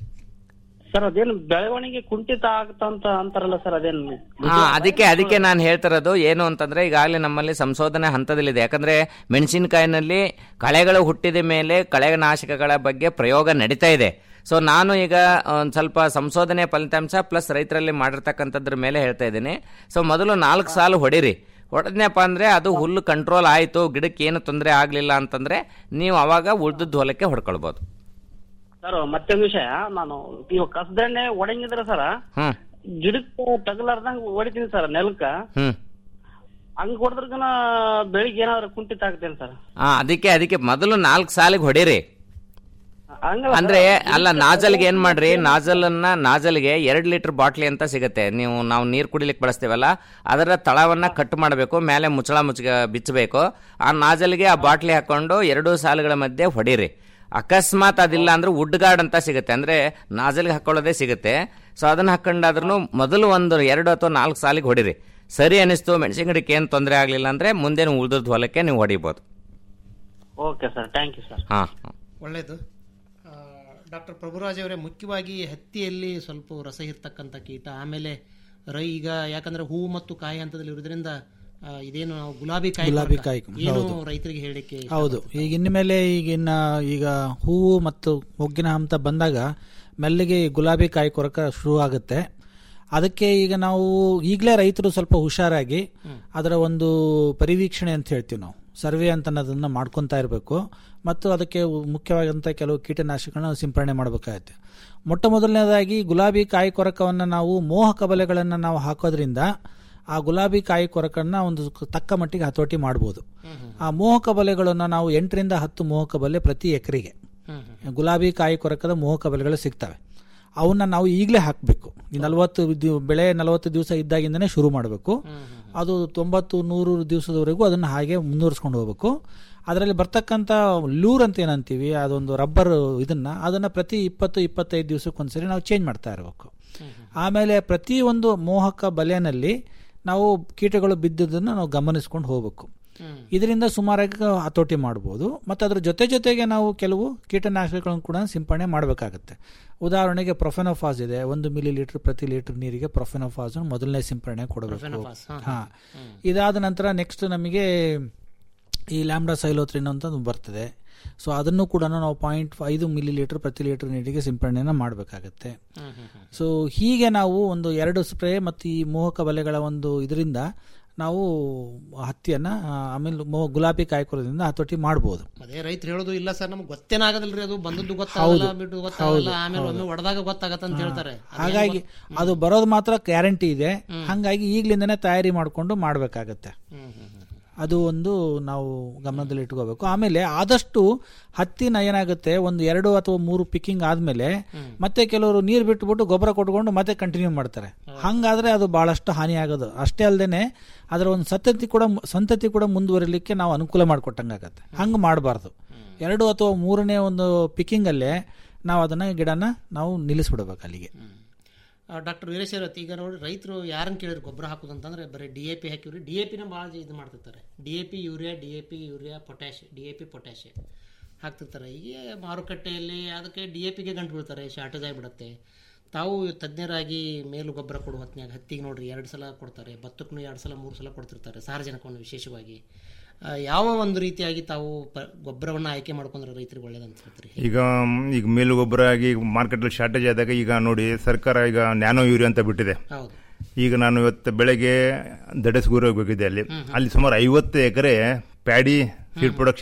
ಸರ್ ಅದೇನು ಬೆಳವಣಿಗೆ ಕುಂಠಿತ ಆಗ್ತಂತ ಅಂತಾರಲ್ಲ ಸರ್ ಅದೇನು ಹಾ ಅದಕ್ಕೆ ಅದಕ್ಕೆ ನಾನು ಹೇಳ್ತಿರೋದು ಏನು ಅಂತಂದ್ರೆ ಈಗಾಗಲೇ ನಮ್ಮಲ್ಲಿ ಸಂಶೋಧನೆ ಹಂತದಲ್ಲಿದೆ ಯಾಕಂದ್ರೆ ಮೆಣಸಿನಕಾಯಿನಲ್ಲಿ ಕಳೆಗಳು ಹುಟ್ಟಿದ ಮೇಲೆ ಕಳೆನಾಶಕಗಳ ಬಗ್ಗೆ ಪ್ರಯೋಗ ನಡೀತಾ ಇದೆ ಸೊ ನಾನು ಈಗ ಒಂದು ಸ್ವಲ್ಪ ಸಂಶೋಧನೆ ಫಲಿತಾಂಶ ಪ್ಲಸ್ ರೈತರಲ್ಲಿ ಮಾಡಿರ್ತಕ್ಕಂಥದ್ರ ಮೇಲೆ ಹೇಳ್ತಾ ಇದ್ದೀನಿ ಸೊ ಮೊದಲು ನಾಲ್ಕು ಸಾಲು ಹೊಡಿರಿ ಹೊಡೆದ್ನಪ್ಪ ಅಂದ್ರೆ ಅದು ಹುಲ್ಲು ಕಂಟ್ರೋಲ್ ಆಯಿತು ಗಿಡಕ್ಕೆ ಏನು ತೊಂದರೆ ಆಗಲಿಲ್ಲ ಅಂತಂದ್ರೆ ನೀವು ಅವಾಗ ಉಳ್ದದ್ದು ಹೊಲಕ್ಕೆ ಹೊಡ್ಕೊಳ್ಬೋದು ಸರ್ ಮತ್ತೊಂದು ವಿಷಯ ನಾನು ಇವಾಗ ಕಸದೆಣ್ಣೆ ಒಡಂಗಿದ್ರೆ ಸರ್ ಹ್ಮ್ ಗಿಡಕ್ಕೆ ತಗಲಾರ್ದಂಗ್ ಹೊಡಿತೀನಿ ಸರ್ ನೆಲಕ್ಕ ಹ್ಮ್ ಹಂಗ್ ಹೊಡೆದ್ರಗನ ಬೆಳಿಗ್ಗೆ ಏನಾದ್ರು ಕುಂಠಿತ ಆಗ್ತೇನೆ ಸರ್ ಹಾ ಅದಕ್ಕೆ ಅದಕ್ಕೆ ಮೊದಲು ನಾಲ್ಕು ಸಾಲಿಗೆ ಹೊಡೀರಿ ಹಂಗಲ್ಲ ಅಂದ್ರೆ ಅಲ್ಲ ನಾಜಲ್ಗೆ ಏನ್ ಮಾಡ್ರಿ ನಾಜಲ್ ಅನ್ನ ನಾಜಲ್ಗೆ ಎರಡ್ ಲೀಟರ್ ಬಾಟ್ಲಿ ಅಂತ ಸಿಗುತ್ತೆ ನೀವು ನಾವು ನೀರ್ ಕುಡಿಲಿಕ್ಕೆ ಬಳಸ್ತೀವಲ್ಲ ಅದರ ತಳವನ್ನ ಕಟ್ ಮಾಡಬೇಕು ಮೇಲೆ ಮುಚ್ಚಳ ಮುಚ್ಚ ಬಿಚ್ಚಬೇಕು ಆ ನಾಜಲ್ಗೆ ಆ ಬಾಟ್ಲಿ ಹಾಕೊಂಡು ಎರಡು ಸಾಲುಗಳ ಮಧ್ಯೆ ಹೊಡೀರಿ ಅಕಸ್ಮಾತ್ ಅದಿಲ್ಲ ಅಂದ್ರೆ ವುಡ್ ಗಾರ್ಡ್ ಅಂತ ಸಿಗುತ್ತೆ ಅಂದ್ರೆ ನಾಜಲ್ಗೆ ಹಾಕೊಳ್ಳೋದೇ ಸಿಗುತ್ತೆ ಸೊ ಅದನ್ನ ಹಾಕೊಂಡಾದ್ರೂ ಮೊದಲು ಒಂದು ಎರಡು ಅಥವಾ ನಾಲ್ಕು ಸಾಲಿಗೆ ಹೊಡಿರಿ ಸರಿ ಅನಿಸ್ತು ಮೆಣಸಿನ ಗಿಡಕ್ಕೆ ಏನು ತೊಂದರೆ ಆಗಲಿಲ್ಲ ಅಂದ್ರೆ ಮುಂದೆ ಉಳಿದದ್ದು ಹೊಲಕ್ಕೆ ನೀವು ಹೊಡಿಬೋದು okay sir thank you sir ಹಾ ಒಳ್ಳೆಯದು ಡಾಕ್ಟರ್ ಪ್ರಭುರಾಜ್ ಅವರೇ ಮುಖ್ಯವಾಗಿ ಹತ್ತಿಯಲ್ಲಿ ಸ್ವಲ್ಪ ರಸ ಇರ್ತಕ್ಕಂಥ ಕೀಟ ಆಮೇಲೆ ರೈ ಈಗ ಯಾಕಂದ್ರೆ ಹೂ ಮತ್ತು ಕಾಯಿ ಹಂತದಲ್ಲಿ ಇರೋದ್ರಿಂದ ಆ, ಇದೇನು ನಾವು ಗುಲಾಬಿ ಕಾಯಿ ಗುಲಾಬಿ ಕೊರಕ, ಕಾಯಿ ಏನು ಹೌದು. ರೈತರಿಗೆ ಹೇಳಲಿಕ್ಕೆ ಹೌದು ಈಗ ಇನ್ಮೇಲೆ ಈಗಿನ ಈಗ ಹೂವು ಮತ್ತು ಮೊಗ್ಗಿನ ಹಂತ ಬಂದಾಗ ಮೆಲ್ಲಿಗೆ ಈ ಗುಲಾಬಿ ಕಾಯಿ ಕೊರಕ ಶುರು ಆಗುತ್ತೆ ಅದಕ್ಕೆ ಈಗ ನಾವು ಈಗಲೇ ರೈತರು ಸ್ವಲ್ಪ ಹುಷಾರಾಗಿ ಅದರ ಒಂದು ಪರಿವೀಕ್ಷಣೆ ಅಂತ ಹೇಳ್ತೀವಿ ನಾವು ಸರ್ವೆ ಅಂತ ಅನ್ನೋದನ್ನ ಮಾಡ್ಕೊತಾ ಇರಬೇಕು ಮತ್ತು ಅದಕ್ಕೆ ಮುಖ್ಯವಾದಂಥ ಕೆಲವು ಕೀಟನಾಶಕಗಳನ್ನ ಸಿಂಪರಣೆ ಮಾಡಬೇಕಾಗುತ್ತೆ ಮೊಟ್ಟ ಮೊದಲನೇದಾಗಿ ಗುಲಾಬಿ ಕಾಯಿ ಕೊರಕವನ್ನು ನಾವು ಮೋಹಕ ಬಲೆಗಳನ್ನು ನಾವು ಹಾಕೋದ್ರಿಂದ ಆ ಗುಲಾಬಿ ಕಾಯಿ ಕೊರಕನ್ನ ಒಂದು ತಕ್ಕ ಮಟ್ಟಿಗೆ ಹತೋಟಿ ಮಾಡ್ಬೋದು ಆ ಮೋಹಕ ಬಲೆಗಳನ್ನು ನಾವು ಎಂಟರಿಂದ ಹತ್ತು ಮೋಹಕ ಬಲೆ ಪ್ರತಿ ಎಕರೆಗೆ ಗುಲಾಬಿ ಕಾಯಿ ಕೊರಕದ ಮೋಹಕ ಬಲೆಗಳು ಸಿಗ್ತವೆ ಅವನ್ನ ನಾವು ಈಗಲೇ ಹಾಕಬೇಕು ಈ ನಲವತ್ತು ದಿವ್- ಬೆಳೆ ನಲವತ್ತು ದಿವಸ ಇದ್ದಾಗಿಂದನೇ ಶುರು ಮಾಡಬೇಕು ಅದು ತೊಂಬತ್ತು ನೂರು ದಿವಸದವರೆಗೂ ಅದನ್ನು ಹಾಗೆ ಮುಂದುವರಿಸ್ಕೊಂಡು ಹೋಗ್ಬೇಕು ಅದರಲ್ಲಿ ಬರ್ತಕ್ಕಂಥ ಲೂರ್ ಅಂತ ಏನಂತೀವಿ ಅದೊಂದು ರಬ್ಬರ್ ಇದನ್ನ ಅದನ್ನ ಪ್ರತಿ ಇಪ್ಪತ್ತು ಇಪ್ಪತ್ತೈದು ದಿವಸಕ್ಕೊಂದ್ಸರಿ ನಾವು ಚೇಂಜ್ ಮಾಡ್ತಾ ಇರಬೇಕು ಆಮೇಲೆ ಪ್ರತಿ ಒಂದು ಮೋಹಕ ಬಲೆನಲ್ಲಿ ನಾವು ಕೀಟಗಳು ಬಿದ್ದುದನ್ನು ನಾವು ಗಮನಿಸ್ಕೊಂಡು ಹೋಗ್ಬೇಕು ಇದರಿಂದ ಸುಮಾರಾಗಿ ಹತೋಟಿ ಮಾಡ್ಬೋದು ಮತ್ತು ಅದ್ರ ಜೊತೆ ಜೊತೆಗೆ ನಾವು ಕೆಲವು ಕೀಟನಾಶಕಗಳನ್ನು ಕೂಡ ಸಿಂಪಡಣೆ ಮಾಡಬೇಕಾಗುತ್ತೆ ಉದಾಹರಣೆಗೆ ಪ್ರೊಫೆನೋಫಾಸ್ ಇದೆ ಒಂದು ಮಿಲಿ ಲೀಟರ್ ಪ್ರತಿ ಲೀಟರ್ ನೀರಿಗೆ ಪ್ರೊಫೆನೋಫಾಸ್ ಮೊದಲನೇ ಸಿಂಪಡಣೆ ಕೊಡಬೇಕು ಪ್ರೊಫೆನೋಫಾಸ್, ಹಾ, ಹಾ ಹ್ಮ್. ಇದಾದ ನಂತರ ನೆಕ್ಸ್ಟ್ ನಮಗೆ ಈ ಲ್ಯಾಂಬ್ಡಾ ಸೈಲೋತ್ರಿನ್ ಅಂತ ಒಂದು ಬರ್ತದೆ ಸೊ ಅದನ್ನು ಕೂಡ ನಾವು ಪಾಯಿಂಟ್ ಐದು ಮಿಲಿ ಲೀಟರ್ ಪ್ರತಿ ಲೀಟರ್ ನೀರಿಗೆ ಸಿಂಪಡಣೆಯನ್ನು ಮಾಡಬೇಕಾಗತ್ತೆ ಸೊ ಹೀಗೆ ನಾವು ಒಂದು ಎರಡು ಸ್ಪ್ರೇ ಮತ್ತು ಈ ಮೋಹಕ ಬಲೆಗಳ ಒಂದು ಇದರಿಂದ ನಾವು ಹತ್ತಿಯನ್ನ ಆ, ಆಮೇಲೆ ಮೊ- ಗುಲಾಬಿ ಕಾಯ್ಕೊರದಿಂದ ಹತೋಟಿ ಮಾಡ್ಬೋದು ಅದೇ ರೈತರು ಹೇಳೋದು ಇಲ್ಲ ಸರ್ ನಮ್ಗೆ ಗೊತ್ತೇನಾಗದಿಲ್ರಿ ಅದು ಬಂದದ್ದು ಗೊತ್ತಾಗಲ್ಲ ಹೌದು. ಬಿಟ್ಟು ಗೊತ್ತಾಗಲ್ಲ ಹೌದು, ಆಮೇಲೆ ಹೌದು. ಒಮ್ಮೆ ಹೊಡೆದಾಗ ಗೊತ್ತಾಗತ್ತ ಅಂತ ಹೇಳ್ತಾರೆ ಅದೇನ್ ಹಾಗಾಗಿ ಗೊತ್ತ- ಅದು ಬರೋದು ಮಾತ್ರ ಗ್ಯಾರಂಟಿ ಇದೆ ಹಾಗಾಗಿ ಈಗಲಿಂದನೇ ತಯಾರಿ ಮಾಡಿಕೊಂಡು ಮಾಡಬೇಕಾಗತ್ತೆ ಅದು ಒಂದು ನಾವು ಗಮನದಲ್ಲಿ ಇಟ್ಕೋಬೇಕು ಆಮೇಲೆ ಆದಷ್ಟು ಹತ್ತಿನ ಏನಾಗುತ್ತೆ ಒಂದು ಎರಡು ಅಥವಾ ಮೂರು ಪಿಕ್ಕಿಂಗ್ ಆದ್ಮೇಲೆ ಮತ್ತೆ ಕೆಲವರು ನೀರು ಬಿಟ್ಬಿಟ್ಟು ಗೊಬ್ಬರ ಕೊಟ್ಕೊಂಡು ಮತ್ತೆ ಕಂಟಿನ್ಯೂ ಮಾಡ್ತಾರೆ ಹಂಗಾದ್ರೆ ಅದು ಬಹಳಷ್ಟು ಹಾನಿ ಆಗೋದು ಅಷ್ಟೇ ಅಲ್ಲದೆ ಅದರ ಒಂದು ಸಂತತಿ ಕೂಡ ಸಂತತಿ ಕೂಡ ಮುಂದುವರಿಲಿಕ್ಕೆ ನಾವು ಅನುಕೂಲ ಮಾಡಿಕೊಟ್ಟಂಗಾಗತ್ತೆ ಹಂಗೆ ಮಾಡಬಾರ್ದು ಎರಡು ಅಥವಾ ಮೂರನೇ ಒಂದು ಪಿಕ್ಕಿಂಗ್ ಅಲ್ಲೇ ನಾವು ಅದನ್ನ ಗಿಡನ ನಾವು ನಿಲ್ಲಿಸ್ಬಿಡ್ಬೇಕು ಅಲ್ಲಿಗೆ ಡಾಕ್ಟರ್ ವೀರೇಶ್ವರತ್ ಈಗ ನೋಡಿ ರೈತರು ಯಾರನ್ನ ಕೇಳಿದ್ರು ಗೊಬ್ಬರ ಹಾಕೋದು ಅಂತಂದ್ರೆ ಬರೀ ಡಿ ಎ ಪಿ ಹಾಕಿವ್ರಿ ಡಿ ಎ ಪಿನ ಭಾಳ ಇದು ಮಾಡ್ತಿರ್ತಾರೆ D A P urea D A P urea potash D A P potash ಹಾಕ್ತಿರ್ತಾರೆ ಈಗ ಮಾರುಕಟ್ಟೆಯಲ್ಲಿ ಅದಕ್ಕೆ ಡಿ ಎ ಪಿಗೆ ಗಂಟು ಬೀಳ್ತಾರೆ ಶಾರ್ಟೇಜ್ ಆಗಿಬಿಡುತ್ತೆ ತಾವು ತಜ್ಞರಾಗಿ ಮೇಲು ಗೊಬ್ಬರ ಕೊಡುವ ಹೊತ್ನ್ಯಾಗ ಹತ್ತಿಗೆ ನೋಡ್ರಿ ಎರಡು ಸಲ ಕೊಡ್ತಾರೆ ಭತ್ತಕ್ಕೂ ಎರಡು ಸಲ ಮೂರು ಸಲ ಕೊಡ್ತಿರ್ತಾರೆ ಸಾರ್ವಜನಿಕವನ್ನು ವಿಶೇಷವಾಗಿ ಆ, ಯಾವ ಒಂದು ರೀತಿಯಾಗಿ ತಾವು ಪ ಗೊಬ್ಬರವನ್ನು ಆಯ್ಕೆ ಮಾಡ್ಕೊಂಡ್ರೆ ರೈತರಿಗೆ ಒಳ್ಳೇದಂತ ಹೇಳ್ತೀರಿ ಈಗ ಈಗ ಮೇಲು ಗೊಬ್ಬರ ಆಗಿ ಮಾರ್ಕೆಟಲ್ಲಿ ಶಾರ್ಟೇಜ್ ಆದಾಗ ಈಗ ನೋಡಿ ಸರ್ಕಾರ ಈಗ ನ್ಯಾನೋ ಯೂರಿಯಾ ಅಂತ ಬಿಟ್ಟಿದೆ ಹೌದು ಈಗ ನಾನು ಇವತ್ತು ಬೆಳಗ್ಗೆ ದಡಸ್ಗೂರಿಗೆ ಹೋಗಿದ್ದೆ ಅಲ್ಲಿ ಅಲ್ಲಿ ಸುಮಾರು ಐವತ್ತು ಎಕರೆ ಪ್ಯಾಡಿ ಸೀಡ್ ಪ್ರೊಡಕ್ಷನ್